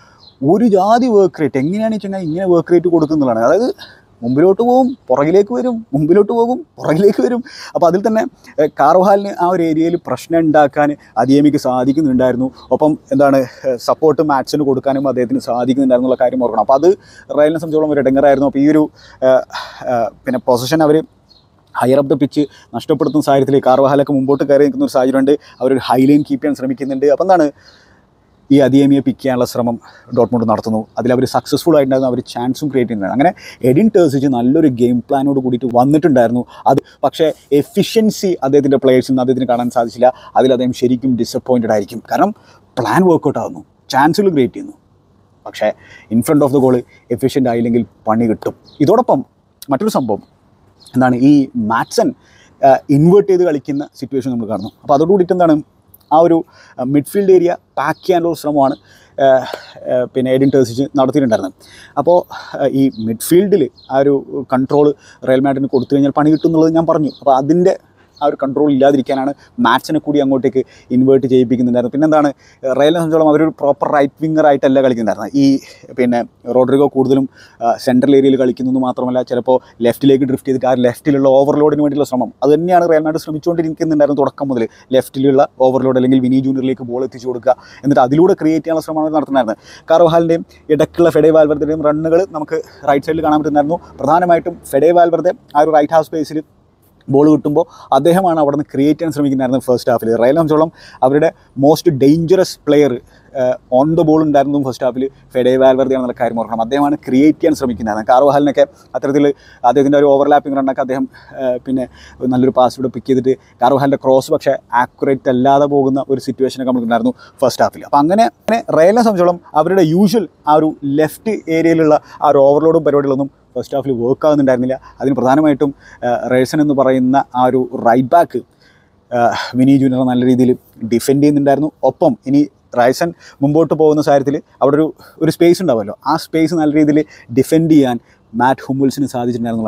ഒരു ജാതി വർക്ക് റേറ്റ് എങ്ങനെയാണ് ഈ ചങ്ങായി ഇങ്ങനെ വർക്ക് റേറ്റ് കൊടുക്കുന്നതാണ് അതായത് മുമ്പിലോട്ട് പോകും പുറകിലേക്ക് വരും മുമ്പിലോട്ട് പോകും പുറകിലേക്ക് വരും അപ്പോൾ അതിൽ തന്നെ ഏഹ്, കാർവാലിന് ആ ഒരു ഏരിയയിൽ പ്രശ്നം ഉണ്ടാക്കാൻ അദിയമിക്ക് സാധിക്കുന്നുണ്ടായിരുന്നു ഒപ്പം എന്താണ് സപ്പോർട്ട് മാച്ചിന് കൊടുക്കാനും അദ്ദേഹത്തിന് സാധിക്കുന്നുണ്ടായിരുന്നു എന്നുള്ള കാര്യം ഓർക്കണം അപ്പോൾ അത് റയലിനെ സംബന്ധിച്ചോളം ഒരു ഇടങ്ങറായിരുന്നു അപ്പോൾ ഈ ഒരു ഏഹ്, ഏഹ്, പിന്നെ പൊസിഷൻ അവർ ഹയർ അപ്പ് ദ പിച്ച് നഷ്ടപ്പെടുത്തുന്ന സാഹചര്യത്തിൽ കാർവാഹാലൊക്കെ മുമ്പോട്ട് കയറി നിൽക്കുന്ന ഒരു സാഹചര്യമുണ്ട് അവരൊരു ഹൈ ലൈൻ കീപ്പ് ചെയ്യാൻ ശ്രമിക്കുന്നുണ്ട് അപ്പോൾ എന്താണ് ഈ അദിയമിയെ പിക്ക് ചെയ്യാനുള്ള ശ്രമം ഡോട്ട്മുണ്ട് നടത്തുന്നു അതിൽ അവർ സക്സസ്ഫുൾ ആയിട്ടുണ്ടായിരുന്നു അവർ ചാൻസും ക്രിയേറ്റ് ചെയ്യുന്നുണ്ട് അങ്ങനെ എഡിൻ ടേഴ്സിച്ച് നല്ലൊരു ഗെയിം പ്ലാനോട് കൂടിയിട്ട് വന്നിട്ടുണ്ടായിരുന്നു അത് പക്ഷേ എഫിഷ്യൻസി അദ്ദേഹത്തിൻ്റെ പ്ലേയേഴ്സിൽ നിന്ന് അദ്ദേഹത്തിന് കാണാൻ സാധിച്ചില്ല അതിൽ അദ്ദേഹം ശരിക്കും ഡിസപ്പോയിൻറ്റഡ് ആയിരിക്കും കാരണം പ്ലാൻ വർക്കൗട്ട് ആകുന്നു ചാൻസുകൾ ക്രിയേറ്റ് ചെയ്യുന്നു പക്ഷേ in front of the goal efficient ആയില്ലെങ്കിൽ പണി കിട്ടും ഇതോടൊപ്പം മറ്റൊരു സംഭവം എന്താണ് ഈ മാറ്റ്സൺ ഇൻവേർട്ട് ചെയ്ത് കളിക്കുന്ന സിറ്റുവേഷൻ നമ്മൾ കാണുന്നു അപ്പോൾ അതോടുകൂടിയിട്ട് എന്താണ് ആ ഒരു മിഡ്ഫീൽഡ് ഏരിയ പാക്ക് ചെയ്യാനുള്ള ശ്രമമാണ് ആ, ആ, പിന്നെ എഡിൻ ടേഴ്സിച്ച് നടത്തിയിട്ടുണ്ടായിരുന്നത് അപ്പോൾ ആ, ഈ മിഡ്ഫീൽഡിൽ ആ ഒരു കൺട്രോൾ റയൽ മാഡിന് കൊടുത്തു കഴിഞ്ഞാൽ പണി കിട്ടും എന്നുള്ളത് ഞാൻ പറഞ്ഞു അപ്പോൾ അതിൻ്റെ ആ ഒരു കൺട്രോൾ ഇല്ലാതിരിക്കാനാണ് മാച്ചിനെ കൂടി അങ്ങോട്ടേക്ക് ഇൻവേർട്ട് ചെയ്യിപ്പിക്കുന്നുണ്ടായിരുന്നു പിന്നെ എന്താണ് റയലിനെ സംബന്ധിച്ചോളം അവരൊരു പ്രോപ്പർ റൈറ്റ് വിങ്ങർ ആയിട്ടല്ല കളിക്കുന്നുണ്ടായിരുന്നത് ഈ പിന്നെ റോഡ്രിഗോ കൂടുതലും സെൻട്രൽ ഏരിയയിൽ കളിക്കുന്നത് മാത്രമല്ല ചിലപ്പോൾ ലെഫ്റ്റിലേക്ക് ഡ്രിഫ്റ്റ് ചെയ്തിട്ട് ആ ലെഫ്റ്റിലുള്ള ഓവർലോഡിന് വേണ്ടിയുള്ള ശ്രമം അത് തന്നെയാണ് റയൽ മാഡ്രിഡ് ശ്രമിച്ചുകൊണ്ടിരിക്കുന്നുണ്ടായിരുന്നു തുടക്കം മുതൽ ലെഫ്റ്റിലുള്ള ഓവർലോഡ് അല്ലെങ്കിൽ വിനി ജൂനിയറിലേക്ക് ബോൾ എത്തിച്ചു കൊടുക്കുക എന്നിട്ട് അതിലൂടെ ക്രിയേറ്റ് ചെയ്യാനുള്ള ശ്രമമാണ് അവർ നടത്തുന്നുണ്ടായിരുന്നത് കാർവാഹാലിൻ്റെയും ഇടയ്ക്കുള്ള ഫെഡേ വാൽവർദ്ധയുടെയും റണ്ണുകൾ നമുക്ക് റൈറ്റ് സൈഡിൽ കാണാൻ പറ്റുന്നുണ്ടായിരുന്നു പ്രധാനമായിട്ടും ഫെഡേ വാൽവർദ്ധെ ആ ഒരു റൈറ്റ് ഹാഫ് സ്പേസിൽ ബോൾ കിട്ടുമ്പോൾ അദ്ദേഹമാണ് അവിടെ നിന്ന് ക്രിയേറ്റ് ചെയ്യാൻ ശ്രമിക്കുന്നുണ്ടായിരുന്നത് ഫസ്റ്റ് ഹാഫിൽ റയൽ സംബന്ധിച്ചോളം അവരുടെ most dangerous player on the ball ഉണ്ടായിരുന്നതും ഫസ്റ്റ് ഹാഫിൽ ഫെഡേ വാൽവർദി എന്നുള്ള കാര്യം ഓർക്കണം അദ്ദേഹമാണ് ക്രിയേറ്റ് ചെയ്യാൻ ശ്രമിക്കുന്നത് കാർവാഹാലിനൊക്കെ അത്തരത്തിൽ അദ്ദേഹത്തിൻ്റെ ഒരു ഓവർലാപ്പിംഗ് റണ്ണൊക്കെ അദ്ദേഹം ആ, പിന്നെ നല്ലൊരു പാസ് ഇവിടെ പിക്ക് ചെയ്തിട്ട് കാർവാഹാലിൻ്റെ ക്രോസ് പക്ഷേ ആക്യുറേറ്റ് അല്ലാതെ പോകുന്ന ഒരു സിറ്റുവേഷനൊക്കെ നമുക്കുണ്ടായിരുന്നു ഫസ്റ്റ് ഹാഫിൽ അപ്പോൾ അങ്ങനെ അങ്ങനെ റയലിനെ സംബന്ധിച്ചോളം അവരുടെ യൂഷ്വൽ ആ ഒരു ലെഫ്റ്റ് ഏരിയയിലുള്ള ആ ഒരു ഓവർലോഡും പരിപാടികളൊന്നും ഫസ്റ്റ് ഹാഫിൽ വർക്ക് ആകുന്നുണ്ടായിരുന്നില്ല അതിന് പ്രധാനമായിട്ടും റേഴ്സൺ എന്ന് പറയുന്ന ആ ഒരു റൈറ്റ് ബാക്ക് വിനി ജൂനിയർ നല്ല രീതിയിൽ ഡിഫെൻഡ് ചെയ്യുന്നുണ്ടായിരുന്നു ഒപ്പം ഇനി റൈസൺ മുമ്പോട്ട് പോകുന്ന സാഹചര്യത്തിൽ അവിടെ ഒരു ഒരു സ്പേസ് ഉണ്ടാവുമല്ലോ ആ സ്പേസ് നല്ല രീതിയിൽ ഡിഫെൻഡ് ചെയ്യാൻ മാറ്റ് ഹുമുൽസിന് സാധിച്ചിട്ടുണ്ടായിരുന്നതാണ്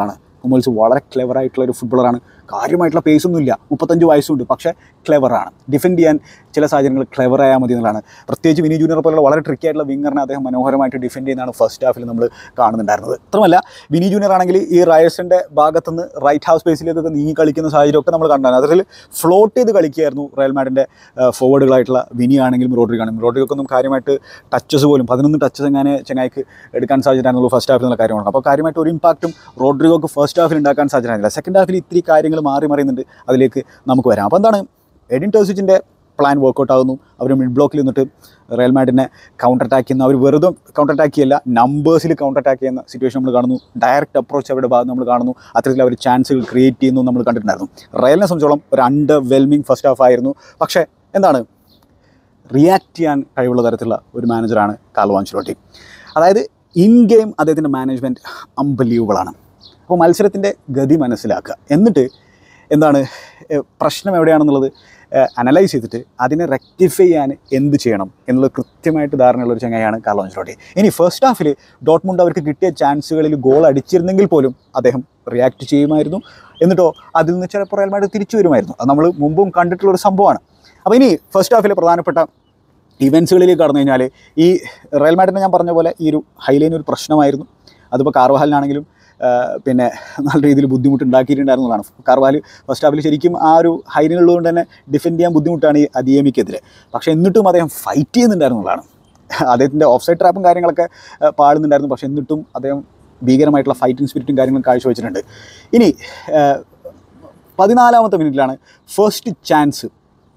ഹുമൽസ് വളരെ ക്ലെവർ ആയിട്ടുള്ള ഒരു ഫുട്ബോളറാണ് കാര്യമായിട്ടുള്ള പേസൊന്നുമില്ല മുപ്പത്തഞ്ച് വയസ്സുണ്ട് പക്ഷേ ക്ലെവറാണ് ഡിഫെൻഡ് ചെയ്യാൻ ചില സാഹചര്യങ്ങളിൽ ക്ലെവർ ആയാൽ മതി എന്നുള്ളതാണ് പ്രത്യേകിച്ച് വിനി ജൂനിയർ പോലുള്ള വളരെ ട്രിക്കി ആയിട്ടുള്ള വിങ്ങറിനെ അദ്ദേഹം മനോഹരമായിട്ട് ഡിഫെൻഡ് ചെയ്യുന്നതാണ് ഫസ്റ്റ് ഹാഫിൽ നമ്മൾ കാണുന്നുണ്ടായിരുന്നത് മാത്രമല്ല വിനി ജൂനിയർ ആണെങ്കിൽ ഈ റയസിൻ്റെ ഭാഗത്തുനിന്ന് റൈറ്റ് ഹാഫ് സ്പേസിലേക്കൊക്കെ നീങ്ങി കളിക്കുന്ന സാഹചര്യമൊക്കെ നമ്മൾ കണ്ടാണ് അതിൽ ഫ്ലോട്ട് ചെയ്ത് കളിക്കുകയായിരുന്നു റയൽ മാഡിൻ്റെ ഫോർവേഡുകളായിട്ടുള്ള വിനി ആണെങ്കിലും റോഡ്രിക് ആണെങ്കിലും റോഡ്രിക്കൊന്നും കാര്യമായിട്ട് ടച്ചസ് പോലും പതിനൊന്ന് ടച്ചസ് എങ്ങനെ ചെങ്ങായിക്ക് എടുക്കാൻ സാധ്യതയാണെന്നുള്ളൂ ഫസ്റ്റ് ഹാഫിൽ എന്നുള്ള കാര്യമാണ് അപ്പോൾ കാര്യമായിട്ട് ഒരു ഇമ്പാക്റ്റും റോഡ്രിഗോക്ക് ഫസ്റ്റ് ഹാഫിൽ ഉണ്ടാക്കാൻ സാധ്യതയില്ല സെക്കൻഡ് ഹാഫിൽ ഇത്തിരി കാര്യങ്ങൾ മാറി മറിയുന്നുണ്ട് അതിലേക്ക് നമുക്ക് വരാം അപ്പോൾ എന്താണ് എഡിൻ ടേഴ്സിച്ചിൻ്റെ പ്ലാൻ വർക്കൗട്ട് ആകുന്നു അവർ മിഡ് ബ്ലോക്കിൽ നിന്നിട്ട് റയൽ മാഡിനെ കൗണ്ടർ അറ്റാക്ക് ചെയ്യുന്ന അവർ വെറുതെ കൗണ്ടർ അറ്റാക്ക് ചെയ്യല്ല നമ്പേഴ്സിൽ കൗണ്ടർ അറ്റാക്ക് ചെയ്യുന്ന സിറ്റുവേഷൻ നമ്മൾ കാണുന്നു ഡയറക്റ്റ് അപ്രോച്ച് അവരുടെ ഭാഗത്ത് നമ്മൾ കാണുന്നു അത്തരത്തിൽ അവർ ചാൻസുകൾ ക്രിയേറ്റ് ചെയ്യുന്നു നമ്മൾ കണ്ടിട്ടുണ്ടായിരുന്നു റയലിനെ സംബന്ധിച്ചോളം ഒരു അണ്ടർ വെൽമിങ് ഫസ്റ്റ് ഹാഫ് ആയിരുന്നു പക്ഷേ എന്താണ് റിയാക്ട് ചെയ്യാൻ കഴിവുള്ള തരത്തിലുള്ള ഒരു മാനേജറാണ് കാർലോ ആൻചലോട്ടി അതായത് ഇൻ ഗെയിം അദ്ദേഹത്തിൻ്റെ മാനേജ്മെൻറ്റ് അൺബലീവബിളാണ് അപ്പോൾ മത്സരത്തിൻ്റെ ഗതി മനസ്സിലാക്കുക എന്നിട്ട് എന്താണ് ഏഹ് പ്രശ്നം എവിടെയാണെന്നുള്ളത് അനലൈസ് ചെയ്തിട്ട് അതിനെ റെക്ടിഫൈ ചെയ്യാൻ എന്ത് ചെയ്യണം എന്നുള്ളത് കൃത്യമായിട്ട് ധാരണയുള്ള ഒരു ചങ്ങായാണ് കാർലോ ആൻചലോട്ടി ഇനി ഫസ്റ്റ് ഹാഫിൽ ഡോട്ട്മുണ്ട് അവർക്ക് കിട്ടിയ ചാൻസുകളിൽ ഗോൾ അടിച്ചിരുന്നെങ്കിൽ പോലും അദ്ദേഹം റിയാക്ട് ചെയ്യുമായിരുന്നു എന്നിട്ടോ അതിൽ നിന്ന് ചിലപ്പോൾ റയൽ മാഡ്രിഡ് തിരിച്ചു വരുമായിരുന്നു അത് നമ്മൾ മുമ്പും കണ്ടിട്ടുള്ള ഒരു സംഭവമാണ് അപ്പോൾ ഇനി ഫസ്റ്റ് ഹാഫിലെ പ്രധാനപ്പെട്ട ഇവൻസുകളിലേക്ക് കടന്നു കഴിഞ്ഞാൽ ഈ റയൽ മാഡ്രിഡിനെ ഞാൻ പറഞ്ഞ പോലെ ഈ ഒരു ഹൈലൈൻ ഒരു പ്രശ്നമായിരുന്നു അതിപ്പോൾ കാർവാഹലിനാണെങ്കിലും ആ, പിന്നെ നല്ല രീതിയിൽ ബുദ്ധിമുട്ട് ഉണ്ടാക്കിയിട്ടുണ്ടായിരുന്നതാണ് കാർവാഹൽ ഫസ്റ്റ് ഹാഫിൽ ശരിക്കും ആ ഒരു ഹൈലിനുള്ളതുകൊണ്ട് തന്നെ ഡിഫെൻഡ് ചെയ്യാൻ ബുദ്ധിമുട്ടാണ് ഈ അദിയമിക്കെതിരെ പക്ഷേ എന്നിട്ടും അദ്ദേഹം ഫൈറ്റ് ചെയ്യുന്നുണ്ടായിരുന്നതാണ് അദ്ദേഹത്തിൻ്റെ ഓഫ് സൈഡ് ട്രാപ്പും കാര്യങ്ങളൊക്കെ ആ, പാടുന്നുണ്ടായിരുന്നു പക്ഷേ എന്നിട്ടും അദ്ദേഹം ഭീകരമായിട്ടുള്ള ഫൈറ്റിംഗ് സ്പിരിറ്റും കാര്യങ്ങളും കാഴ്ചവെച്ചിട്ടുണ്ട് ഇനി ആ, പതിനാലാമത്തെ മിനിറ്റിലാണ് first chance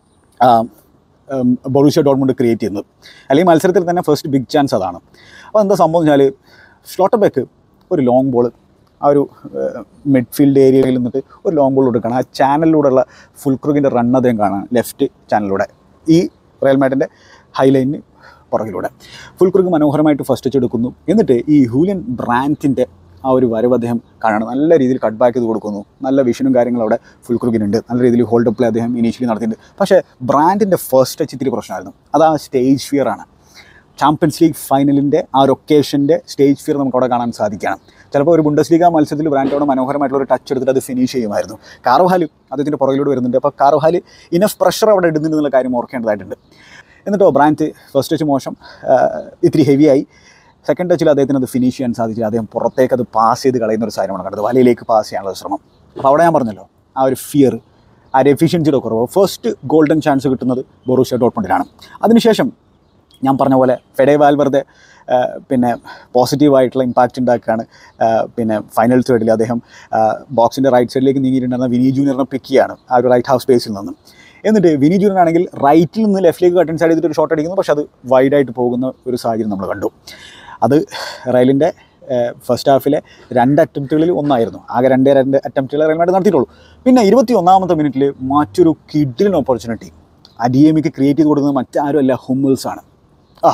Borussia Dortmund create ചെയ്യുന്നത് അല്ലെങ്കിൽ മത്സരത്തിൽ തന്നെ ഫസ്റ്റ് ബിഗ് ചാൻസ് അതാണ് അപ്പോൾ എന്താ സംഭവം എന്ന് വെച്ചാൽ സ്ലോട്ടബെക്ക് ഒരു ലോങ് ബോൾ ആ ഒരു മിഡ്ഫീൽഡ് ഏരിയയിൽ നിന്നിട്ട് ഒരു ലോങ് ബോൾ കൊടുക്കണം ആ ചാനലിലൂടെയുള്ള ഫുൾ ക്രൂക്കിൻ്റെ റൺ അദ്ദേഹം കാണാൻ ലെഫ്റ്റ് ചാനലിലൂടെ ഈ റയൽ മാഡിൻ്റെ ഹൈലൈനിന് പുറകിലൂടെ ഫുൾ ക്രൂക്ക് മനോഹരമായിട്ട് ഫസ്റ്റ് ടച്ച് എടുക്കുന്നു എന്നിട്ട് ഈ ഹൂലിയൻ ബ്രാൻഡിൻ്റെ ആ ഒരു വരവ് അദ്ദേഹം കാണണം നല്ല രീതിയിൽ കട്ട് ബാക്ക് ചെയ്ത് കൊടുക്കുന്നു നല്ല വിഷനും കാര്യങ്ങളും അവിടെ ഫുൾ ക്രൂക്കിനുണ്ട് നല്ല രീതിയിൽ ഹോൾഡ് അപ്പിൽ അദ്ദേഹം ഇനീഷ്യലി നടത്തിയിട്ടുണ്ട് പക്ഷേ ബ്രാൻഡിൻ്റെ ഫസ്റ്റ് ടച്ച് ഇത്തിരി പ്രശ്നമായിരുന്നു അത് ആ സ്റ്റേജ് ഫിയർ ആണ് ചാമ്പ്യൻസ് ലീഗ് ഫൈനലിൻ്റെ ആ ഒരു ഒക്കേഷൻ്റെ സ്റ്റേജ് ഫിയർ നമുക്ക് അവിടെ കാണാൻ സാധിക്കണം ചിലപ്പോൾ ഒരു ബുണ്ടസ് ലീഗ മത്സരത്തിൽ ബ്രാൻഡോടെ മനോഹരമായിട്ടുള്ള ഒരു ടച്ച് എടുത്തിട്ട് അത് ഫിനിഷ് ചെയ്യുമായിരുന്നു കാർവാല് അദ്ദേഹത്തിൻ്റെ പുറകിലൂടെ വരുന്നുണ്ട് അപ്പോൾ കാർവാല് ഇനഫ് പ്രഷർ അവിടെ ഇടുന്നുണ്ട് എന്നുള്ള കാര്യം ഓർക്കേണ്ടതായിട്ടുണ്ട് എന്നിട്ടോ ബ്രാൻഡ് ഫസ്റ്റ് ടച്ച് മോശം ആ, ഇത്തിരി ഹെവിയായി സെക്കൻഡ് ടച്ചിൽ അദ്ദേഹത്തിന് അത് ഫിനിഷ് ചെയ്യാൻ സാധിച്ചില്ല അദ്ദേഹം പുറത്തേക്ക് അത് പാസ് ചെയ്ത് കളയുന്ന ഒരു സാധനമാണ് കണ്ടത് വലയിലേക്ക് പാസ് ചെയ്യാനുള്ള ഒരു ശ്രമം അപ്പോൾ അവിടെ ഞാൻ പറഞ്ഞല്ലോ ആ ഒരു ഫിയർ ആ ഒരു എഫിഷ്യൻസിയുടെ കുറവ് ഫസ്റ്റ് ഗോൾഡൻ ചാൻസ് കിട്ടുന്നത് ബൊറൂഷ്യ ഡോട്ട്മണ്ടിനാണ് അതിനുശേഷം ഞാൻ പറഞ്ഞ പോലെ ഫെഡേ വാൽവറുടെ പിന്നെ പോസിറ്റീവായിട്ടുള്ള ഇമ്പാക്റ്റ് ഉണ്ടാക്കുകയാണ് ആ, പിന്നെ ഫൈനൽ തേർഡിൽ അദ്ദേഹം ബോക്സിൻ്റെ റൈറ്റ് സൈഡിലേക്ക് നീങ്ങിയിട്ടുണ്ടായിരുന്ന വിനി ജൂനിയറിനെ പിക്ക് ചെയ്യാണ് ആ ഒരു റൈറ്റ് ഹാഫ് സ്പേസിൽ നിന്നും എന്നിട്ട് വിനി ജൂനിയർ ആണെങ്കിൽ റൈറ്റിൽ നിന്ന് ലെഫ്റ്റിലേക്ക് കട്ടൻ സൈഡ് ചെയ്തിട്ട് ഒരു ഷോട്ട് അടിക്കുന്നു പക്ഷേ അത് വൈഡായിട്ട് പോകുന്ന ഒരു സാഹചര്യം നമ്മൾ കണ്ടു അത് റയലിൻ്റെ ഫസ്റ്റ് ഹാഫിലെ രണ്ട് അറ്റംപ്റ്റുകളിൽ ഒന്നായിരുന്നു ആകെ രണ്ടേ രണ്ട് അറ്റംപ്റ്റുകൾ റയൽ മാഡ്രിഡ് നടത്തിയിട്ടുള്ളൂ പിന്നെ ഇരുപത്തി ഒന്നാമത്തെ മിനിറ്റിൽ മറ്റൊരു കിഡിലിൻ ഓപ്പർച്യൂണിറ്റി അഡിയമിക്ക് ക്രിയേറ്റ് ചെയ്ത് കൊടുക്കുന്നത് മറ്റാരും അല്ല ഹുമ്മിൾസ് ആണ് ആ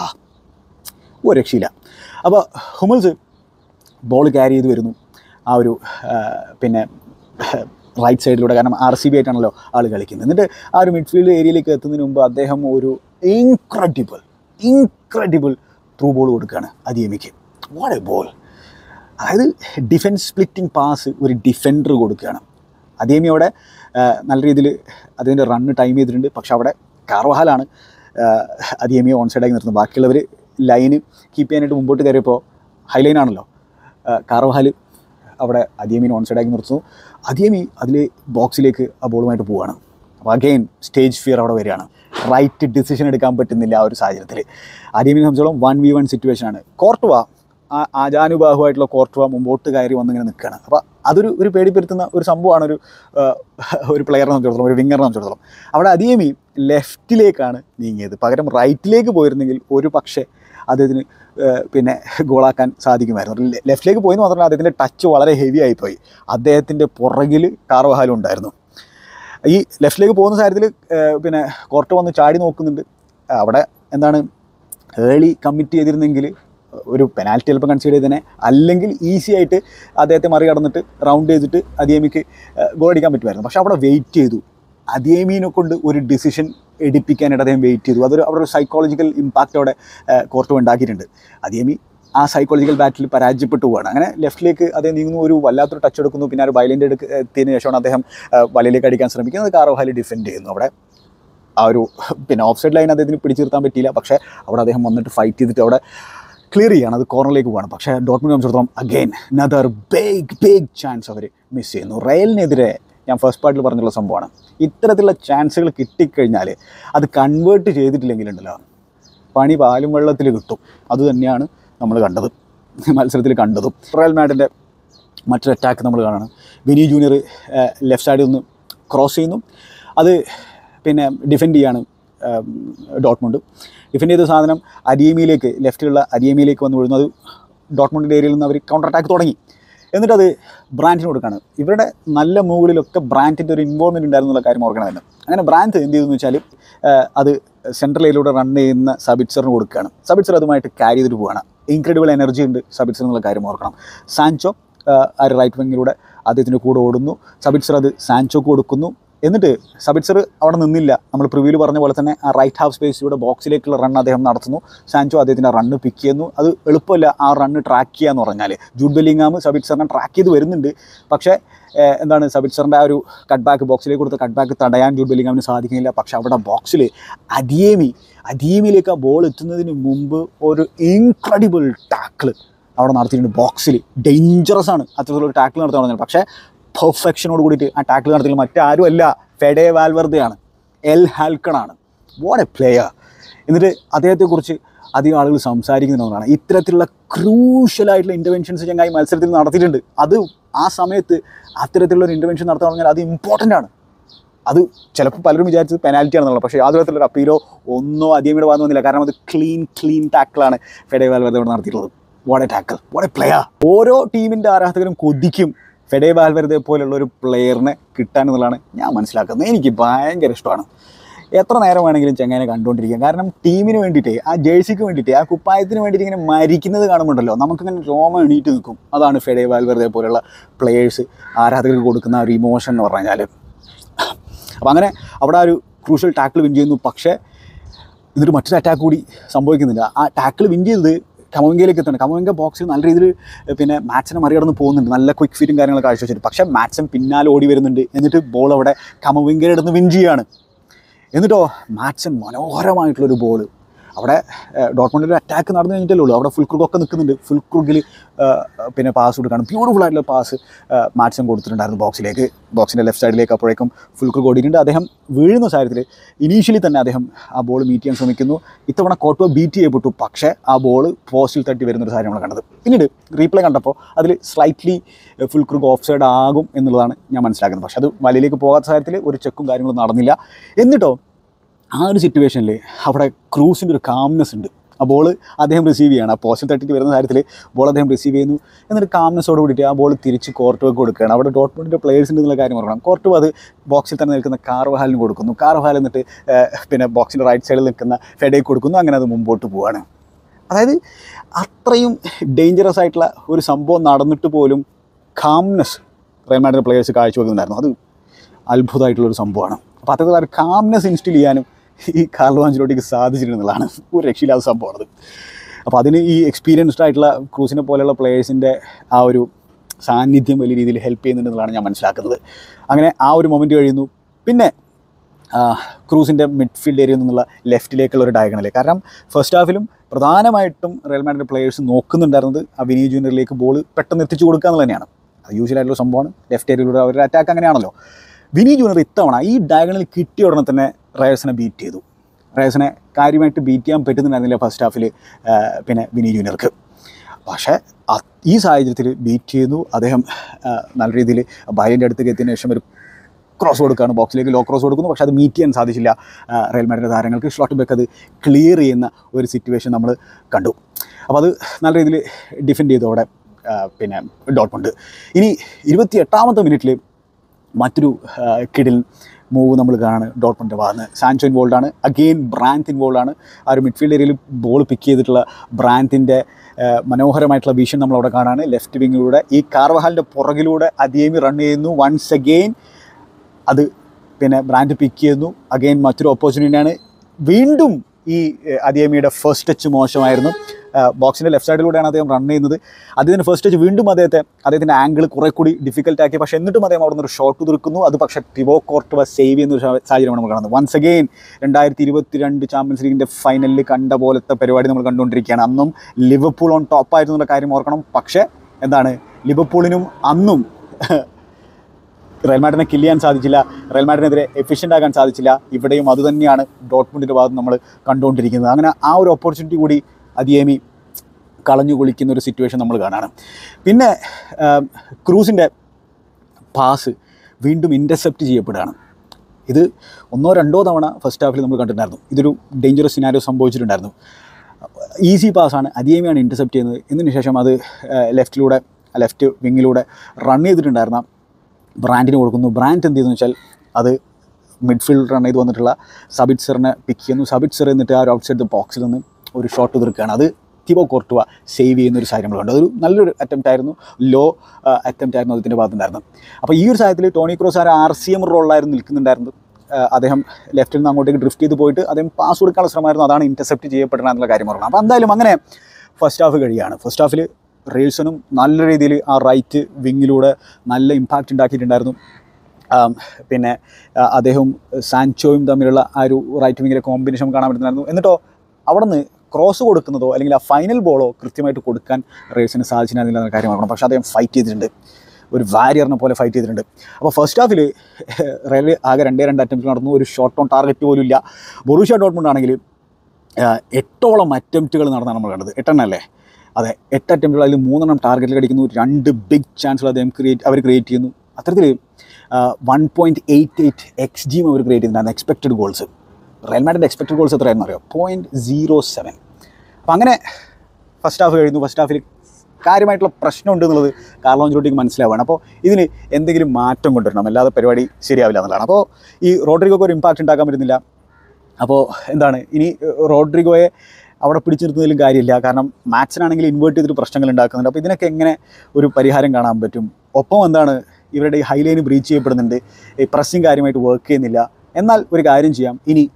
ഒരു രക്ഷയില്ല അപ്പോൾ ഹുമൽസ് ബോൾ ക്യാരി ചെയ്ത് വരുന്നു ആ ഒരു ആ, പിന്നെ റൈറ്റ് സൈഡിലൂടെ കാരണം ആർ സി ബി ആയിട്ടാണല്ലോ ആൾ കളിക്കുന്നത് എന്നിട്ട് ആ ഒരു മിഡ്ഫീൽഡ് ഏരിയയിലേക്ക് എത്തുന്നതിന് മുമ്പ് അദ്ദേഹം ഒരു ഇൻക്രെഡിബിൾ ഇൻക്രെഡിബിൾ ത്രൂ ബോൾ കൊടുക്കുകയാണ് അദിയമിക്ക് വാട്ട് എ ബോൾ അതായത് ഡിഫൻസ് സ്പ്ലിറ്റിംഗ് പാസ് ഒരു ഡിഫൻഡർ കൊടുക്കുകയാണ് അദിയമി അവിടെ ആ, നല്ല രീതിയിൽ അതിൻ്റെ റണ്ണ് ടൈം ചെയ്തിട്ടുണ്ട് പക്ഷെ അവിടെ കാർവഹാലാണ് അദിയമിയെ ഓൺ സൈഡാക്കി നിർത്തുന്നത് ബാക്കിയുള്ളവർ ലൈന് കീപ്പ് ചെയ്യാനായിട്ട് മുമ്പോട്ട് കയറിയപ്പോൾ ഹൈലൈൻ ആണല്ലോ കാർവഹാൽ അവിടെ അദിയമീനെ ഓൺ സൈഡാക്കി നിർത്തുന്നു അദിയമി അതിൽ ബോക്സിലേക്ക് ആ ബോളുമായിട്ട് പോവുകയാണ് അപ്പോൾ അഗെയിൻ സ്റ്റേജ് ഫിയർ അവിടെ വരികയാണ് റൈറ്റ് ഡിസിഷൻ എടുക്കാൻ പറ്റുന്നില്ല ആ ഒരു സാഹചര്യത്തിൽ അദിയമിനെ സംബന്ധിച്ചോളം വൺ വി വൺ സിറ്റുവേഷനാണ് കോർട്ടുവ ആ ആജാനുബാഹുവായിട്ടുള്ള കോർട്ടുവ മുമ്പോട്ട് കയറി വന്നിങ്ങനെ നിൽക്കുകയാണ് അപ്പോൾ അതൊരു ഒരു പേടിപ്പെടുത്തുന്ന ഒരു സംഭവമാണ് ഒരു ആ, ഒരു പ്ലെയറിനെ സംബന്ധിച്ചിടത്തോളം ഒരു വിങ്ങറിനെ സംബന്ധിച്ചിടത്തോളം അവിടെ അദിയമി ലെഫ്റ്റിലേക്കാണ് നീങ്ങിയത് പകരം റൈറ്റിലേക്ക് പോയിരുന്നെങ്കിൽ ഒരു പക്ഷേ അദ്ദേഹത്തിന് ആ, പിന്നെ ഗോളാക്കാൻ സാധിക്കുമായിരുന്നു ലെ- ലെഫ്റ്റിലേക്ക് പോയെന്ന് മാത്രമല്ല അദ്ദേഹത്തിൻ്റെ ടച്ച് വളരെ ഹെവി ആയിപ്പോയി അദ്ദേഹത്തിൻ്റെ പുറകിൽ കാർവഹാലും ഉണ്ടായിരുന്നു ഈ ലെഫ്റ്റിലേക്ക് പോകുന്ന സാഹചര്യത്തിൽ പിന്നെ കോർട്ട് വന്ന് ചാടി നോക്കുന്നുണ്ട് അവിടെ എന്താണ് ഏർലി കമ്മിറ്റ് ചെയ്തിരുന്നെങ്കിൽ ഒരു പെനാൽറ്റി ചിലപ്പോൾ കൺസിഡർ ചെയ്തതിനെ അല്ലെങ്കിൽ ഈസി ആയിട്ട് അദ്ദേഹത്തെ മറികടന്നിട്ട് റൗണ്ട് ചെയ്തിട്ട് അദിയമിക്ക് ഗോൾ അടിക്കാൻ പറ്റുമായിരുന്നു പക്ഷേ അവിടെ വെയിറ്റ് ചെയ്തു അദിയമീനെ കൊണ്ട് ഒരു ഡിസിഷൻ എടുപ്പിക്കാനായിട്ട് അദ്ദേഹം വെയിറ്റ് ചെയ്തു അതൊരു അവിടെ ഒരു സൈക്കോളജിക്കൽ ഇമ്പാക്റ്റ് അവിടെ കോർട്ട് ഉണ്ടാക്കിയിട്ടുണ്ട് അദിയമി ആ സൈക്കോളജിക്കൽ ബാറ്റിൽ പരാജയപ്പെട്ടു പോവാണ് അങ്ങനെ ലെഫ്റ്റിലേക്ക് അദ്ദേഹം നീങ്ങുന്നു ഒരു വല്ലാത്തൊരു ടച്ച് എടുക്കുന്നു പിന്നെ ആ ഒരു വയലിൻ്റെ എടുത്തതിന് ശേഷമാണ് അദ്ദേഹം ആ, വലയിലേക്ക് അടിക്കാൻ ശ്രമിക്കുന്നത് കാർവഹാലി ഡിഫെൻഡ് ചെയ്യുന്നു അവിടെ ആ ഒരു പിന്നെ ഓഫ് സൈഡ് ലൈൻ അദ്ദേഹത്തിന് പിടിച്ചു നിർത്താൻ പറ്റിയില്ല പക്ഷേ അവിടെ അദ്ദേഹം വന്നിട്ട് ഫൈറ്റ് ചെയ്തിട്ട് അവിടെ ക്ലിയർ ചെയ്യാണ് അത് കോർണറിലേക്ക് പോകണം പക്ഷേ ഡോട്ട്മുണ്ട് സംബന്ധിച്ചിടത്തോളം again another big big chance അവർ മിസ് ചെയ്യുന്നു റയലിനെതിരെ ഞാൻ ഫസ്റ്റ് പാർട്ടിൽ പറഞ്ഞുള്ള സംഭവമാണ് ഇത്തരത്തിലുള്ള ചാൻസുകൾ കിട്ടിക്കഴിഞ്ഞാൽ അത് കൺവേർട്ട് ചെയ്തിട്ടില്ലെങ്കിലുണ്ടല്ലോ പണി പാലും വെള്ളത്തിൽ കിട്ടും അത് തന്നെയാണ് നമ്മൾ കണ്ടത് മത്സരത്തിൽ കണ്ടതും റയൽ മാഡിൻ്റെ മറ്റൊരു അറ്റാക്ക് നമ്മൾ കാണണം വിനി ജൂനിയർ ലെഫ്റ്റ് സൈഡിൽ നിന്ന് ക്രോസ് ചെയ്യുന്നു അത് പിന്നെ ഡിഫെൻഡ് ചെയ്യാണ് ഉം, ഡോട്ട്മുണ്ട് ഡിഫെൻഡ് ചെയ്ത സാധനം അരിയമിയിലേക്ക് ലെഫ്റ്റിലുള്ള അരിയമിയിലേക്ക് വന്ന് വീഴുന്നു അത് ഡോട്ട്മുണ്ടിൻ്റെ ഏരിയയിൽ നിന്ന് അവർ കൗണ്ടർ അറ്റാക്ക് തുടങ്ങി എന്നിട്ടത് ബ്രാൻഡിന് കൊടുക്കുകയാണ് ഇവരുടെ നല്ല മൂവുകളിലൊക്കെ ബ്രാൻഡിൻ്റെ ഒരു ഇൻവോൾവ്മെൻറ്റ് ഉണ്ടായിരുന്നു എന്നുള്ള കാര്യം ഓർക്കണമല്ലോ അങ്ങനെ ബ്രാൻഡ് എന്ത് ചെയ്തു എന്ന് വെച്ചാൽ അത് സെൻട്രൽ ഏരിയയിലൂടെ റൺ ചെയ്യുന്ന സബിറ്റ്സറിന് കൊടുക്കുകയാണ് സബിറ്റ്സർ അതുമായിട്ട് ക്യാരി ചെയ്തിട്ട് പോവുകയാണ് ഇൻക്രെഡിബിൾ എനർജി ഉണ്ട് സബിറ്റ്സർ എന്നുള്ള കാര്യം ഓർക്കണം സാൻചോ ആ ആ ഒരു റൈറ്റ് വിങ്ങിലൂടെ അദ്ദേഹത്തിൻ്റെ കൂടെ ഓടുന്നു സബിറ്റ്സർ അത് സാൻചോക്ക് കൊടുക്കുന്നു എന്നിട്ട് സബിറ്റ്സർ അവിടെ നിന്നില്ല നമ്മൾ പ്രിവ്യൂല് പറഞ്ഞ പോലെ തന്നെ ആ റൈറ്റ് ഹാഫ് സ്പേസിലൂടെ ബോക്സിലേക്കുള്ള റൺ അദ്ദേഹം നടത്തുന്നു സാൻചോ അദ്ദേഹത്തിൻ്റെ റണ്ണ് പിക്ക് ചെയ്യുന്നു അത് എളുപ്പമല്ല ആ റണ്ണ് ട്രാക്ക് ചെയ്യുക എന്ന് പറഞ്ഞാൽ ജൂഡ് ബെല്ലിങ്ങാം സബിറ്റ്സറിനെ ട്രാക്ക് ചെയ്ത് വരുന്നുണ്ട് പക്ഷേ ഏഹ്, എന്താണ് സബിറ്റ്സറിൻ്റെ ആ ഒരു കട്ട് ബാക്ക് ബോക്സിലേക്ക് കൊടുത്ത കട്ട് ബാക്ക് തടയാൻ ജൂഡ് ബെല്ലിങ്ങാമിന് സാധിക്കുന്നില്ല പക്ഷേ അവിടെ ബോക്സിൽ അദിയേമി അദിയേമിയിലേക്ക് ആ ബോൾ എത്തുന്നതിന് മുമ്പ് ഒരു ഇൻക്രെഡിബിൾ ടാക്കിൾ അവിടെ നടത്തിയിട്ടുണ്ട് ബോക്സിൽ ഡേഞ്ചറസ് ആണ് അത്തരത്തിലൊരു ടാക്കിൾ നടത്താൻ പറഞ്ഞത് പക്ഷേ പെർഫെക്ഷനോട് കൂടിയിട്ട് ആ ടാക്കിൾ നടത്തിയത് മറ്റാരും അല്ല ഫെഡേ വാൽവർദയാണ് എൽ ഹാൽക്കണാണ് വാട്ട് എ പ്ലെയർ എന്നിട്ട് അദ്ദേഹത്തെക്കുറിച്ച് അധികം ആളുകൾ സംസാരിക്കുന്നതാണ് ഇത്തരത്തിലുള്ള ക്രൂഷ്യലായിട്ടുള്ള ഇൻ്റർവെൻഷൻസ് ചങ്ങായി മത്സരത്തിൽ നടത്തിയിട്ടുണ്ട് അത് ആ സമയത്ത് അത്തരത്തിലുള്ള ഒരു ഇൻ്റർവെൻഷൻ നടത്താൻ പറഞ്ഞാൽ അത് ഇമ്പോർട്ടൻ്റ് ആണ് അത് ചിലപ്പോൾ പലരും വിചാരിച്ചത് പെനാൽറ്റി ആണെന്നുള്ളത് പക്ഷേ യാതൊരു തരത്തിലൊരു അപ്പീലോ ഒന്നോ അധികം ഇവിടെ വന്നില്ല കാരണം അത് ക്ലീൻ ക്ലീൻ ടാക്കിളാണ് ഫെഡേ വാൽവർദ ഇവിടെ നടത്തിയിട്ടുള്ളത് what a tackle what a player ഓരോ ടീമിൻ്റെ ആരാധകരും കൊതിക്കും ഫെഡേ വാൽവെറുതെ പോലുള്ള ഒരു പ്ലെയറിനെ കിട്ടാൻ എന്നുള്ളതാണ് ഞാൻ മനസ്സിലാക്കുന്നത് എനിക്ക് ഭയങ്കര ഇഷ്ടമാണ് എത്ര നേരം വേണമെങ്കിലും ചെങ്ങനെ കണ്ടുകൊണ്ടിരിക്കാം കാരണം ടീമിന് വേണ്ടിയിട്ട് ആ ജേഴ്സിക്ക് വേണ്ടിയിട്ട് ആ കുപ്പായത്തിന് വേണ്ടിയിട്ട് ഇങ്ങനെ മരിക്കുന്നത് കാണുമ്പോണ്ടല്ലോ നമുക്കിങ്ങനെ രോമം എണീറ്റ് നിൽക്കും അതാണ് ഫെഡേ വാൽവെറുതെ പോലുള്ള പ്ലെയേഴ്സ് ആരാധകർക്ക് കൊടുക്കുന്ന ആ ഒരു ഇമോഷൻ എന്ന് പറഞ്ഞാൽ അപ്പോൾ അങ്ങനെ അവിടെ ആ ഒരു ക്രൂഷ്യൽ ടാക്കിൾ വിൻ ചെയ്യുന്നു പക്ഷേ എന്നിട്ട് മറ്റൊരു അറ്റാക്ക് കൂടി സംഭവിക്കുന്നില്ല ആ ടാക്കിൾ വിൻ ചെയ്തത് കമവങ്കയിലേക്ക് എത്തണം കമവങ്ക ബോക്സിൽ നല്ല രീതിയിൽ പിന്നെ മാച്ചിനെ മറികടന്ന് പോകുന്നുണ്ട് നല്ല ക്വിക്ക് ഫീറ്റും കാര്യങ്ങളൊക്കെ കാഴ്ചവെച്ചിട്ട് പക്ഷേ മാച്ചൻ പിന്നാലെ ഓടി വരുന്നുണ്ട് എന്നിട്ട് ബോൾ അവിടെ കമവിങ്കയുടെ അടുത്ത് വിൻ ചെയ്യാണ് എന്നിട്ടോ മാച്ചൻ മനോഹരമായിട്ടുള്ളൊരു ബോൾ അവിടെ ഡോട്ട്മണ്ടിൽ ഒരു അറ്റാക്ക് നടന്നു കഴിഞ്ഞിട്ടല്ലേ ഉള്ളൂ അവിടെ ഫുൾ ക്രുക്കൊക്കെ നിൽക്കുന്നുണ്ട് ഫുൾ ക്രുക്കിൽ പിന്നെ പാസ് കൊടുക്കുകയാണ് ബ്യൂട്ടിഫുൾ ആയിട്ടുള്ള പാസ് മാച്ചൻ കൊടുത്തിട്ടുണ്ടായിരുന്നു ബോക്സിലേക്ക് ബോക്സിൻ്റെ ലെഫ്റ്റ് സൈഡിലേക്ക് അപ്പോഴേക്കും ഫുൾ ക്രുക്ക് ഓടിയിട്ടുണ്ട് അദ്ദേഹം വീഴുന്ന സാഹചര്യത്തിൽ ഇനീഷ്യലി തന്നെ അദ്ദേഹം ആ ബോൾ മീറ്റ് ചെയ്യാൻ ശ്രമിക്കുന്നു ഇത്തവണ കോട്ടുവ ബീറ്റ് ചെയ്യപ്പെട്ടു പക്ഷേ ആ ബോൾ പോസ്റ്റിൽ തട്ടി വരുന്നൊരു സാഹചര്യം നമ്മൾ കണ്ടത് പിന്നീട് റീപ്ലേ കണ്ടപ്പോൾ അതിൽ slightly Füllkrug offside ആകും എന്നുള്ളതാണ് ഞാൻ മനസ്സിലാക്കുന്നത് പക്ഷേ അത് വലയിലേക്ക് പോകാത്ത സാഹചര്യത്തിൽ ഒരു ചെക്കും കാര്യങ്ങളും നടന്നില്ല എന്നിട്ടോ ആ ഒരു സിറ്റുവേഷനിൽ അവിടെ ക്രൂസിൻ്റെ ഒരു കാംനെസ് ഉണ്ട് ആ ബോൾ അദ്ദേഹം റിസീവ് ചെയ്യണം ആ പോസ്റ്റിൽ തട്ടിട്ട് വരുന്ന കാര്യത്തിൽ ബോൾ അദ്ദേഹം റിസീവ് ചെയ്യുന്നു എന്നിട്ട് കാംനെസ്സോട് കൂടിയിട്ട് ആ ബോൾ തിരിച്ച് കോർട്ടുവർക്ക് കൊടുക്കുകയാണ് അവിടെ ഡോട്ട്മുണ്ടിൻ്റെ പ്ലേയേഴ്സ് ഉണ്ടെന്നുള്ള കാര്യം പറയണം കോർട്ട് അത് ബോക്സിൽ തന്നെ നിൽക്കുന്ന കാർവഹാലിന് കൊടുക്കുന്നു കാർവഹാൽ എന്നിട്ട് ഏഹ്, പിന്നെ ബോക്സിൻ്റെ റൈറ്റ് സൈഡിൽ നിൽക്കുന്ന ഫെഡേക്ക് കൊടുക്കുന്നു അങ്ങനെ അത് മുമ്പോട്ട് പോവാണ് അതായത് അത്രയും ഡേഞ്ചറസ് ആയിട്ടുള്ള ഒരു സംഭവം നടന്നിട്ട് പോലും കാംനെസ് റയൽ മാഡ്രിഡ് പ്ലേയേഴ്സ് കാഴ്ചവെക്കുന്നുണ്ടായിരുന്നു അത് അത്ഭുതമായിട്ടുള്ളൊരു സംഭവമാണ് അപ്പോൾ അത്തരത്തിലുള്ള ഒരു കാംനെസ് ഇൻസ്റ്റിൽ ചെയ്യാനും ഈ കാർലോ ആഞ്ചലോട്ടിക്ക് സാധിച്ചിട്ടുള്ളതാണ് ഒരു രക്ഷയില്ലാത്ത സംഭവമാണത് അപ്പോൾ അതിന് ഈ എക്സ്പീരിയൻസ്ഡ് ആയിട്ടുള്ള ക്രൂസിനെ പോലെയുള്ള പ്ലേയേഴ്സിൻ്റെ ആ ഒരു സാന്നിധ്യം വലിയ രീതിയിൽ ഹെൽപ്പ് ചെയ്യുന്നുണ്ടെന്നുള്ളതാണ് ഞാൻ മനസ്സിലാക്കുന്നത് അങ്ങനെ ആ ഒരു മൊമെൻറ്റ് കഴിയുന്നു പിന്നെ ആ, ക്രൂസിൻ്റെ മിഡ്ഫീൽഡ് ഏരിയയിൽ നിന്നുള്ള ലെഫ്റ്റിലേക്കുള്ള ഒരു ഡയഗണൽ കാരണം ഫസ്റ്റ് ഹാഫിലും പ്രധാനമായിട്ടും റയൽ മാഡ്രിഡ് പ്ലേയേഴ്സ് നോക്കുന്നുണ്ടായിരുന്നത് ആ വിനി ജൂനിയറിലേക്ക് ബോൾ പെട്ടെന്ന് എത്തിച്ചു കൊടുക്കുക എന്നുള്ളത് തന്നെയാണ് അത് യൂഷ്വൽ ആയിട്ടുള്ള സംഭവമാണ് ലെഫ്റ്റ് ഏരിയയിലൂടെ അവരുടെ അറ്റാക്ക് അങ്ങനെയാണല്ലോ വിനി ജൂനിയർ ഇത്തവണ ഈ ഡയഗണൽ കിട്ടിയ ഉടനെ തന്നെ റയേഴ്സിനെ ബീറ്റ് ചെയ്തു റയേഴ്സിനെ കാര്യമായിട്ട് ബീറ്റ് ചെയ്യാൻ പറ്റുന്നുണ്ടായിരുന്നില്ല ഫസ്റ്റ് ഹാഫിൽ പിന്നെ വിനി ജൂനിയർക്ക് പക്ഷേ അ- ഈ സാഹചര്യത്തിൽ ബീറ്റ് ചെയ്യുന്നു അദ്ദേഹം ആ, നല്ല രീതിയിൽ ബയലിൻ്റെ അടുത്തേക്ക് എത്തിയതിനു ശേഷം ഒരു ക്രോസ് കൊടുക്കുകയാണ് ബോക്സിലേക്ക് ലോ ക്രോസ് കൊടുക്കുന്നു പക്ഷേ അത് മീറ്റ് ചെയ്യാൻ സാധിച്ചില്ല ആ, റയൽ മാഡ്രിഡ് താരങ്ങൾക്ക് ഷ്ലോട്ട് ബെക്ക് അത് ക്ലിയർ ചെയ്യുന്ന ഒരു സിറ്റുവേഷൻ നമ്മൾ കണ്ടു അപ്പോൾ അത് നല്ല രീതിയിൽ ഡിഫെൻഡ് ചെയ്തു അവിടെ ആ, പിന്നെ ഡോട്ട്മുണ്ട് ഇനി ഇരുപത്തി എട്ടാമത്തെ മിനിറ്റിൽ മറ്റൊരു ആ, കിടിൽ മൂവ് നമ്മൾ കാണാണ് ഡോട്ട്മുണ്ട് ഭാഗത്ത് സാൻചോ ഇൻവോൾഡ് ആണ് അഗെയിൻ ബ്രാൻഡ് ഇൻവോൾഡ് ആണ് ആ ഒരു മിഡ്ഫീൽഡ് ഏരിയയിൽ ബോൾ പിക്ക് ചെയ്തിട്ടുള്ള ബ്രാൻഡിൻ്റെ മനോഹരമായിട്ടുള്ള വിഷൻ നമ്മളവിടെ കാണാണ് ലെഫ്റ്റ് വിങ്ങിലൂടെ ഈ കാർവഹാലിൻ്റെ പുറകിലൂടെ അദിയമി റൺ ചെയ്യുന്നു വൺസ് അഗെയിൻ അത് പിന്നെ ബ്രാൻഡ് പിക്ക് ചെയ്യുന്നു അഗെയിൻ മറ്റൊരു ഓപ്പർച്യൂണിറ്റിയാണ് വീണ്ടും ഈ അദിയമിയുടെ ഫസ്റ്റ് ടച്ച് മോശമായിരുന്നു ബോക്സിൻ്റെ ലെഫ്റ്റ് സൈഡിലൂടെയാണ് അദ്ദേഹം റൺ ചെയ്യുന്നത് അദ്ദേഹത്തിന് ഫസ്റ്റ് ടച്ച് വീണ്ടും അദ്ദേഹത്തെ അദ്ദേഹത്തിൻ്റെ ആംഗിൾ കുറേ കൂടി ഡിഫിക്കൽട്ട് ആക്കി പക്ഷേ എന്നിട്ടും അദ്ദേഹം അവിടെ നിന്ന് ഒരു ഷോട്ട് തീർക്കുന്നു അത് പക്ഷേ ടിവോ കോർട്ട് സേവ് ചെയ്യുന്ന ഒരു സാ- സാഹചര്യമാണ് നമ്മൾ കാണുന്നത് വൺസ് അഗെയിൻ രണ്ടായിരത്തി ഇരുപത്തി രണ്ട് ചാമ്പ്യൻസ് ലീഗിൻ്റെ ഫൈനലിൽ കണ്ട പോലത്തെ പരിപാടി നമ്മൾ കണ്ടുകൊണ്ടിരിക്കുകയാണ് അന്നും ലിവർപൂൾ ഓൺ ടോപ്പായിരുന്നു എന്നുള്ള കാര്യം ഓർക്കണം പക്ഷേ എന്താണ് ലിവർപൂളിനും അന്നും റയൽ മാഡ്രിഡിനെ കില്ല് ചെയ്യാൻ സാധിച്ചില്ല റയൽ മാഡ്രിഡിനെതിരെ എഫിഷ്യൻ്റ് ആകാൻ സാധിച്ചില്ല ഇവിടെയും അതുതന്നെയാണ് ഡോട്ട്മുണ്ടിൻ്റെ ഭാഗത്ത് നമ്മൾ കണ്ടുകൊണ്ടിരിക്കുന്നത് അങ്ങനെ ആ ഒരു ഓപ്പർച്യൂണിറ്റി കൂടി അതിയേമി കളഞ്ഞു കുളിക്കുന്ന ഒരു സിറ്റുവേഷൻ നമ്മൾ കാണാണ് പിന്നെ ക്രൂസിൻ്റെ പാസ് വീണ്ടും ഇൻ്റർസെപ്റ്റ് ചെയ്യപ്പെടുകയാണ് ഇത് ഒന്നോ രണ്ടോ തവണ ഫസ്റ്റ് ഹാഫിൽ നമ്മൾ കണ്ടിട്ടുണ്ടായിരുന്നു ഇതൊരു ഡേഞ്ചറസ് സിനാരിയോ സംഭവിച്ചിട്ടുണ്ടായിരുന്നു ഈസി പാസ്സാണ് അതിയേമിയാണ് ഇൻ്റർസെപ്റ്റ് ചെയ്യുന്നത് ഇതിന് ശേഷം അത് ലെഫ്റ്റിലൂടെ ലെഫ്റ്റ് വിങ്ങിലൂടെ റൺ ചെയ്തിട്ടുണ്ടായിരുന്ന ബ്രാൻഡിന് കൊടുക്കുന്നു ബ്രാൻഡ് എന്ത് ചെയ്യുന്നു വെച്ചാൽ അത് മിഡ്ഫീൽഡ് റൺ ചെയ്ത് വന്നിട്ടുള്ള സബിറ്റ്സറിനെ പിക്ക് ചെയ്യുന്നു സബിറ്റ്സർ എന്നിട്ട് ആ ഒരു ഔട്ട് സൈഡ് ബോക്സിൽ നിന്ന് ഒരു ഷോട്ട് തീർക്കുകയാണ് അത് തിബോ കോർട്ടുവ സേവ് ചെയ്യുന്ന ഒരു സാഹചര്യം നമ്മളുണ്ട് അതൊരു നല്ലൊരു അറ്റംപ്റ്റ് ആയിരുന്നു ലോ അറ്റംപ്റ്റ് ആയിരുന്നു അതിൻ്റെ ഭാഗത്തുണ്ടായിരുന്നത് അപ്പോൾ ഈ ഒരു സാഹചര്യത്തിൽ ടോണി ക്രോസ് ആ ആർ സി എം റോളിലായിരുന്നു നിൽക്കുന്നുണ്ടായിരുന്നത് ആ, അദ്ദേഹം ലെഫ്റ്റിൽ നിന്ന് അങ്ങോട്ടേക്ക് ഡ്രിഫ്റ്റ് ചെയ്ത് പോയിട്ട് അദ്ദേഹം പാസ് കൊടുക്കാനുള്ള ശ്രമമായിരുന്നു അതാണ് ഇൻ്റർസെപ്റ്റ് ചെയ്യപ്പെടണം എന്നുള്ള കാര്യം പറഞ്ഞു അപ്പോൾ എന്തായാലും അങ്ങനെ ഫസ്റ്റ് ഹാഫ് കഴിയുകയാണ് ഫസ്റ്റ് ഹാഫിൽ റെയിൽസണും നല്ല രീതിയിൽ ആ റൈറ്റ് വിങ്ങിലൂടെ നല്ല ഇമ്പാക്റ്റ് ഉണ്ടാക്കിയിട്ടുണ്ടായിരുന്നു ആം, പിന്നെ ആ, അദ്ദേഹവും സാൻചോയും തമ്മിലുള്ള ആ ഒരു റൈറ്റ് വിങ്ങിലെ കോമ്പിനേഷൻ കാണാൻ പറ്റുന്നായിരുന്നു എന്നിട്ടോ അവിടെ നിന്ന് ക്രോസ് കൊടുക്കുന്നതോ അല്ലെങ്കിൽ ആ ഫൈനൽ ബോളോ കൃത്യമായിട്ട് കൊടുക്കാൻ റേസിന് സാധിച്ചിരുന്നില്ല എന്ന കാര്യം നോക്കണം പക്ഷേ അദ്ദേഹം ഫൈറ്റ് ചെയ്തിട്ടുണ്ട് ഒരു വാരിയറിനെ പോലെ ഫൈറ്റ് ചെയ്തിട്ടുണ്ട് അപ്പോൾ ഫസ്റ്റ് ഹാഫിൽ റെയിൽ ആകെ രണ്ടേ രണ്ട് അറ്റംപ്റ്റ് നടന്നു ഒരു ഷോട്ട് ഓൺ ടാർഗറ്റ് പോലും ഇല്ല ബൊറൂഷ്യ ഡോട്ട്മുണ്ട് ആണെങ്കിൽ എട്ടോളം അറ്റംപ്റ്റുകൾ നടന്നാണ് നമ്മൾ കണ്ടത് എട്ടെണ്ണം അല്ലേ അതെ എട്ട് അറ്റംപ്റ്റുകൾ അതിൽ മൂന്നെണ്ണം ടാർഗറ്റിൽ അടിക്കുന്നു രണ്ട് ബിഗ് ചാൻസുകൾ അദ്ദേഹം ക്രിയേറ്റ് അവർ ക്രിയേറ്റ് ചെയ്യുന്നു അത്തരത്തിൽ one point eight eight x ജിയും അവർ ക്രിയേറ്റ് ചെയ്യുന്നുണ്ടായിരുന്നു എക്സ്പെക്റ്റഡ് ഗോൾസ് റയൽ മാഡിൻ്റെ എക്സ്പെക്റ്റഡ് ഗോൾസ് എത്രയാണെന്ന് അറിയോ പോയിൻറ്റ് സീറോ സെവൻ അപ്പം അങ്ങനെ ഫസ്റ്റ് ഹാഫ് കഴിയുന്നു ഫസ്റ്റ് ഹാഫിൽ കാര്യമായിട്ടുള്ള പ്രശ്നമുണ്ട് എന്നുള്ളത് കാർലോഞ്ചിലോട്ടേക്ക് മനസ്സിലാവുകയാണ് അപ്പോൾ ഇതിന് എന്തെങ്കിലും മാറ്റം കൊണ്ടുവരണം അല്ലാതെ പരിപാടി ശരിയാവില്ല എന്നുള്ളതാണ് അപ്പോൾ ഈ റോഡ്രിഗോക്ക് ഒരു ഇമ്പാക്റ്റ് ഉണ്ടാക്കാൻ പറ്റുന്നില്ല അപ്പോൾ എന്താണ് ഇനി ഏഹ്, റോഡ്രിഗോയെ അവിടെ പിടിച്ചു നിർത്തുന്നതിലും കാര്യമില്ല കാരണം മാച്ചിനാണെങ്കിൽ ഇൻവേർട്ട് ചെയ്തിട്ട് പ്രശ്നങ്ങൾ ഉണ്ടാക്കുന്നുണ്ട് അപ്പോൾ ഇതിനൊക്കെ എങ്ങനെ ഒരു പരിഹാരം കാണാൻ പറ്റും ഒപ്പം എന്താണ് ഇവരുടെ ഈ ഹൈലൈന് ബ്രീച്ച് ചെയ്യപ്പെടുന്നുണ്ട് ഈ പ്രസ്സിങ് കാര്യമായിട്ട് വർക്ക് ചെയ്യുന്നില്ല എന്നാൽ ഒരു കാര്യം ചെയ്യാം ഇനി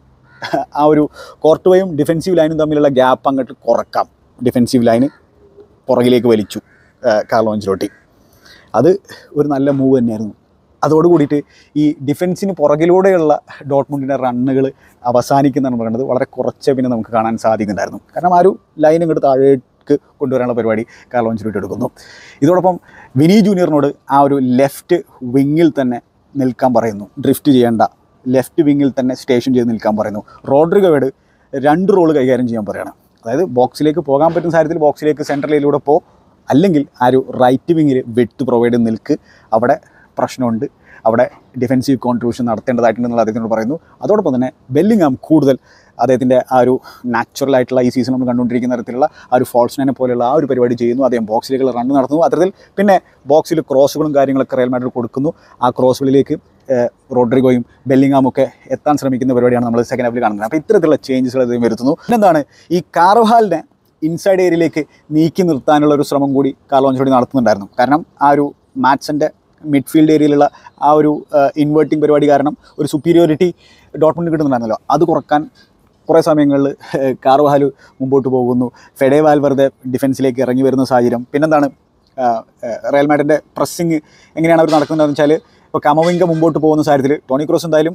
ആ ഒരു കോർട്ടുവയും ഡിഫെൻസീവ് ലൈനും തമ്മിലുള്ള ഗ്യാപ്പ് അങ്ങോട്ട് കുറക്കാം ഡിഫെൻസീവ് ലൈന് പുറകിലേക്ക് വലിച്ചു കാർലോ അഞ്ചലോട്ടി അത് ഒരു നല്ല മൂവ് തന്നെയായിരുന്നു അതോട് കൂടിയിട്ട് ഈ ഡിഫൻസിന് പുറകിലൂടെയുള്ള ഡോട്ട്മുണ്ടിൻ്റെ റണ്ണുകൾ അവസാനിക്കുന്നതാണ് പറയുന്നത് വളരെ കുറച്ച് പിന്നെ നമുക്ക് കാണാൻ സാധിക്കുന്നുണ്ടായിരുന്നു കാരണം ആ ഒരു ലൈൻ ഇങ്ങോട്ട് താഴേക്ക് കൊണ്ടുവരാനുള്ള പരിപാടി കാർലോ അഞ്ചലോട്ടി എടുക്കുന്നു ഇതോടൊപ്പം വിനി ജൂനിയറിനോട് ആ ഒരു ലെഫ്റ്റ് വിങ്ങിൽ തന്നെ നിൽക്കാൻ പറയുന്നു ഡ്രിഫ്റ്റ് ചെയ്യേണ്ട ലെഫ്റ്റ് വിങ്ങിൽ തന്നെ സ്റ്റേഷൻ ചെയ്ത് നിൽക്കാൻ പറയുന്നു റോഡ്രിഗോയോട് രണ്ട് റോള് കൈകാര്യം ചെയ്യാൻ പറയുകയാണ് അതായത് ബോക്സിലേക്ക് പോകാൻ പറ്റുന്ന സാഹചര്യത്തിൽ ബോക്സിലേക്ക് സെൻട്രലിലൂടെ പോ അല്ലെങ്കിൽ ആ ഒരു റൈറ്റ് വിങ്ങിൽ വെട്ട് പ്രൊവൈഡ് ചെയ്ത് നിൽക്ക് അവിടെ പ്രശ്നമുണ്ട് അവിടെ ഡിഫെൻസീവ് കോൺട്രിബ്യൂഷൻ നടത്തേണ്ടതായിട്ടുണ്ടെന്നുള്ള അദ്ദേഹത്തിനോട് പറയുന്നു അതോടൊപ്പം തന്നെ ബെല്ലിങ്ങാം കൂടുതൽ അദ്ദേഹത്തിൻ്റെ ആ ഒരു നാച്ചുറൽ ആയിട്ടുള്ള ഈ സീസൺ നമ്മൾ കണ്ടുകൊണ്ടിരിക്കുന്ന തരത്തിലുള്ള ആ ഒരു ഫോൾസ്നെ പോലെയുള്ള ആ ഒരു പരിപാടി ചെയ്യുന്നു അദ്ദേഹം ബോക്സിലേക്ക് റൺ നടത്തുന്നു അത്തരത്തിൽ പിന്നെ ബോക്സിൽ ക്രോസുകളും കാര്യങ്ങളൊക്കെ റയൽ മാഡ്രിഡ് കൊടുക്കുന്നു ആ ക്രോസുകളിലേക്ക് ഏഹ്, റോഡ്രിഗോയും ബെല്ലിങ്ങാമും ഒക്കെ എത്താൻ ശ്രമിക്കുന്ന പരിപാടിയാണ് നമ്മൾ സെക്കൻഡ് ഹാഫിൽ കാണുന്നത് അപ്പോൾ ഇത്തരത്തിലുള്ള ചേഞ്ചസുകൾ അദ്ദേഹം വരുത്തുന്നു പിന്നെന്താണ് ഈ കാർവഹാലിനെ ഇൻസൈഡ് ഏരിയയിലേക്ക് നീക്കി നിർത്താനുള്ള ഒരു ശ്രമം കൂടി കാർലോഞ്ചോടി നടത്തുന്നുണ്ടായിരുന്നു കാരണം ആ ഒരു മാറ്റ്സിൻ്റെ മിഡ്ഫീൽഡ് ഏരിയയിലുള്ള ആ ഒരു ഇൻവേർട്ടിംഗ് പരിപാടി കാരണം ഒരു സുപ്പീരിയോറിറ്റി ഡോട്ട്മുണ്ട് കിട്ടുന്നുണ്ടായിരുന്നല്ലോ അത് കുറക്കാൻ കുറേ സമയങ്ങളിൽ കാർവഹാൽ മുമ്പോട്ട് പോകുന്നു ഫെഡേ വാൽവറുടെ ഡിഫൻസിലേക്ക് ഇറങ്ങി വരുന്ന സാഹചര്യം പിന്നെന്താണ് ആ, ആ, റയൽ മാഡിൻ്റെ പ്രസ്സിങ് എങ്ങനെയാണ് അവർ നടക്കുന്നതെന്ന് വെച്ചാൽ ഇപ്പോൾ കമവിങ്ക മുമ്പോട്ട് പോകുന്ന സാഹചര്യത്തിൽ ടോണി ക്രോസ് എന്തായാലും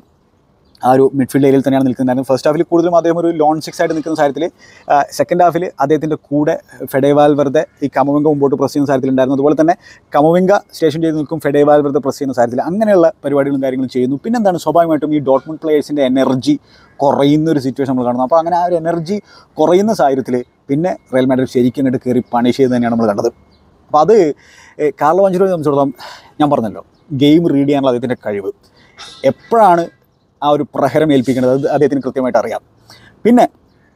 ആ ഒരു മിഡ്ഫീൽഡ് ഏരിയയിൽ തന്നെയാണ് നിൽക്കുന്നത് ഫസ്റ്റ് ഹാഫിൽ കൂടുതലും അദ്ദേഹം ഒരു ലോൺ സിക്സ് ആയിട്ട് നിൽക്കുന്ന സാഹചര്യത്തിൽ സെക്കൻഡ് ഹാഫിൽ അദ്ദേഹത്തിൻ്റെ കൂടെ ഫെഡേവാൽ വെറുതെ ഈ കമവിങ്ക മുമ്പോട്ട് പ്രസ് ചെയ്യുന്ന സാഹചര്യത്തിൽ ഉണ്ടായിരുന്നു അതുപോലെ തന്നെ കമവിങ്ക സ്റ്റേഷൻ ചെയ്ത് നിൽക്കും ഫെഡേവാൽ വെറുതെ പ്രസ് ചെയ്യുന്ന സാഹചര്യത്തിൽ അങ്ങനെയുള്ള പരിപാടികളും കാര്യങ്ങളും ചെയ്യുന്നു പിന്നെന്താണ് സ്വാഭാവികമായിട്ടും ഈ ഡോട്ട്മുണ്ട് പ്ലേയേഴ്സിൻ്റെ എനർജി കുറയുന്ന ഒരു സിറ്റുവേഷൻ നമ്മൾ കാണുന്നു അപ്പോൾ അങ്ങനെ ആ ഒരു എനർജി കുറയുന്ന സാഹചര്യത്തിൽ പിന്നെ റയൽ മാഡ്രിഡ് ശരിക്കും അങ്ങോട്ട് കയറി പണിഷ് ചെയ്ത് തന്നെയാണ് നമ്മൾ കണ്ടത് അപ്പോൾ അത് ഏ, കാർലോ അഞ്ചിനെ സംബന്ധിച്ചിടത്തോളം ഞാൻ പറഞ്ഞല്ലോ ഗെയിം റീഡ് ചെയ്യാനുള്ള അദ്ദേഹത്തിൻ്റെ കഴിവ് എപ്പോഴാണ് ആ ഒരു പ്രഹരം ഏൽപ്പിക്കേണ്ടത് അത് അദ്ദേഹത്തിന് കൃത്യമായിട്ട് അറിയാം പിന്നെ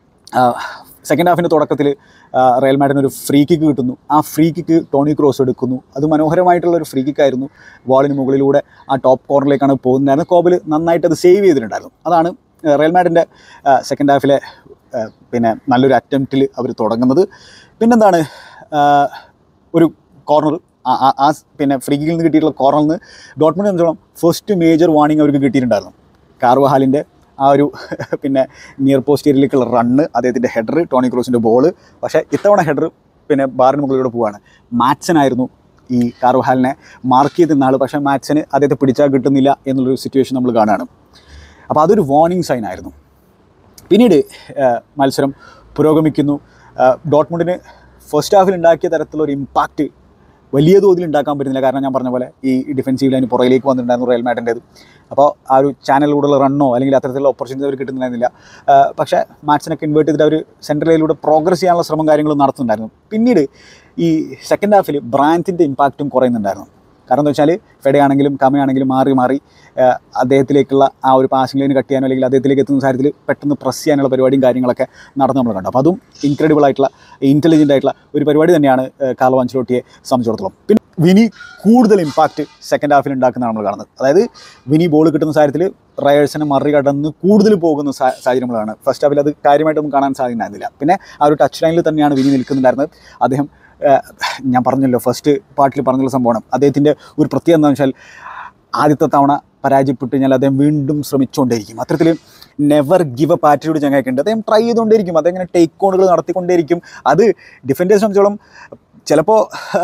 സെക്കൻഡ് ഹാഫിൻ്റെ തുടക്കത്തിൽ റയൽ മാഡിന് ഒരു ഫ്രീ കിക്ക് കിട്ടുന്നു ആ ഫ്രീ കിക്ക് ടോണി ക്രോസ് എടുക്കുന്നു അത് മനോഹരമായിട്ടുള്ള ഒരു ഫ്രീ കിക്കായിരുന്നു വാളിന് മുകളിലൂടെ ആ ടോപ്പ് കോർണറിലേക്കാണ് പോകുന്നതായിരുന്നു കോബിൽ നന്നായിട്ട് അത് സേവ് ചെയ്തിട്ടുണ്ടായിരുന്നു അതാണ് ആ, റയൽ മാഡിൻ്റെ സെക്കൻഡ് ഹാഫിലെ ആ, പിന്നെ നല്ലൊരു അറ്റംപ്റ്റിൽ അവർ തുടങ്ങുന്നത് പിന്നെന്താണ് ആ, ഒരു കോർണർ ആ സ് പിന്നെ ഫ്രീ കിക്കിൽ നിന്ന് കിട്ടിയിട്ടുള്ള കോർണറിൽ നിന്ന് ഡോട്ട്മുണ്ട് സംബന്ധിച്ചോളം ഫസ്റ്റ് മേജർ വാർണിംഗ് അവർക്ക് കിട്ടിയിട്ടുണ്ടായിരുന്നു കാർവഹാലിൻ്റെ ആ ഒരു പിന്നെ നിയർ പോസ്റ്റ് ഏരിയയിലേക്കുള്ള റണ്ണ് അദ്ദേഹത്തിൻ്റെ ഹെഡർ ടോണി ക്രോസിൻ്റെ ബോള് പക്ഷേ ഇത്തവണ ഹെഡർ പിന്നെ ബാറിന് മുകളിലൂടെ പോവാണ് മാറ്റ്സനായിരുന്നു ഈ കാർവഹാലിനെ മാർക്ക് ചെയ്തിരുന്ന ആൾ പക്ഷേ മാറ്റ്സന് അദ്ദേഹത്തെ പിടിച്ചാൽ കിട്ടുന്നില്ല എന്നുള്ളൊരു സിറ്റുവേഷൻ നമ്മൾ കാണുകയാണ് അപ്പോൾ അതൊരു വാർണിംഗ് സൈൻ ആയിരുന്നു പിന്നീട് ആ, മത്സരം പുരോഗമിക്കുന്നു ആ, ഡോട്ട്മുണ്ടിന് ഫസ്റ്റ് ഹാഫിൽ ഉണ്ടാക്കിയ തരത്തിലുള്ള ഒരു ഇമ്പാക്റ്റ് വലിയ തോതിൽ ഉണ്ടാക്കാൻ പറ്റുന്നില്ല കാരണം ഞാൻ പറഞ്ഞ പോലെ ഈ ഡിഫൻസീവ് ലൈൻ പുറകിലേക്ക് വന്നിട്ടുണ്ടായിരുന്നു റയൽ മാഡിൻ്റേത് അപ്പോൾ ആ ഒരു ചാനലിലൂടെയുള്ള റണ്ണോ അല്ലെങ്കിൽ അത്തരത്തിലുള്ള ഓപ്പർച്യൂണിറ്റി അവർ കിട്ടുന്നുണ്ടായിരുന്നില്ല ആ, പക്ഷേ മാച്ചിനൊക്കെ ഇൻവേർട്ട് ചെയ്തിട്ട് അവർ സെൻട്രൽ ലൈനിലൂടെ പ്രോഗ്രസ് ചെയ്യാനുള്ള ശ്രമം കാര്യങ്ങളും നടത്തുന്നുണ്ടായിരുന്നു പിന്നീട് ഈ സെക്കൻഡ് ഹാഫിൽ ബ്രാൻഡിൻ്റെ ഇമ്പാക്റ്റും കുറയുന്നുണ്ടായിരുന്നു കാരണം എന്താ വെച്ചാൽ ഫെഡെ ആണെങ്കിലും കമയാണെങ്കിലും മാറി മാറി ആ, അദ്ദേഹത്തിലേക്കുള്ള ആ ഒരു പാസിംഗ് ലൈൻ കട്ട് ചെയ്യാനോ അല്ലെങ്കിൽ അദ്ദേഹത്തിലേക്ക് എത്തുന്ന കാര്യത്തിൽ പെട്ടെന്ന് പ്രസ് ചെയ്യാനുള്ള പരിപാടിയും കാര്യങ്ങളൊക്കെ നടന്നു നമ്മൾ കണ്ടു അപ്പോൾ അതും ഇൻക്രെഡിബിൾ ആയിട്ടുള്ള ഇൻ്റലിജൻ്റ് ആയിട്ടുള്ള ഒരു പരിപാടി തന്നെയാണ് ആ, കാർലോ അഞ്ചലോട്ടിയെ സംബന്ധിച്ചിടത്തോളം പിന്നെ വിനി കൂടുതൽ ഇമ്പാക്റ്റ് സെക്കൻഡ് ഹാഫിൽ ഉണ്ടാക്കുന്നതാണ് നമ്മൾ കാണുന്നത് അതായത് വിനി ബോൾ കിട്ടുന്ന സാഹചര്യത്തിൽ റയേഴ്സിനെ മറികടന്ന് കൂടുതൽ പോകുന്ന സാ- സാഹചര്യങ്ങളാണ് ഫസ്റ്റ് ഹാഫിൽ അത് കാര്യമായിട്ടൊന്നും കാണാൻ സാധിക്കുന്നില്ല പിന്നെ ആ ഒരു ടച്ച് ലൈനിൽ തന്നെയാണ് വിനി നിൽക്കുന്നുണ്ടായിരുന്നത് അദ്ദേഹം ആ, ഞാൻ പറഞ്ഞല്ലോ ഫസ്റ്റ് പാർട്ടിൽ പറഞ്ഞുള്ള സംഭവമാണ് അദ്ദേഹത്തിൻ്റെ ഒരു പ്രത്യേകത എന്താണെന്ന് വെച്ചാൽ ആദ്യത്തെ തവണ പരാജയപ്പെട്ട് കഴിഞ്ഞാൽ അദ്ദേഹം വീണ്ടും ശ്രമിച്ചുകൊണ്ടേയിരിക്കും അത്തരത്തിൽ നെവർ ഗിവ് എ പാറ്റോട് ചങ്ങായിക്കുണ്ട് അദ്ദേഹം ട്രൈ ചെയ്തുകൊണ്ടേയിരിക്കും അദ്ദേഹം ടേക്ക് ഓണുകൾ നടത്തിക്കൊണ്ടേയിരിക്കും അത് ഡിഫൻഡേഴ്സ് സംബന്ധിച്ചോളം ചിലപ്പോൾ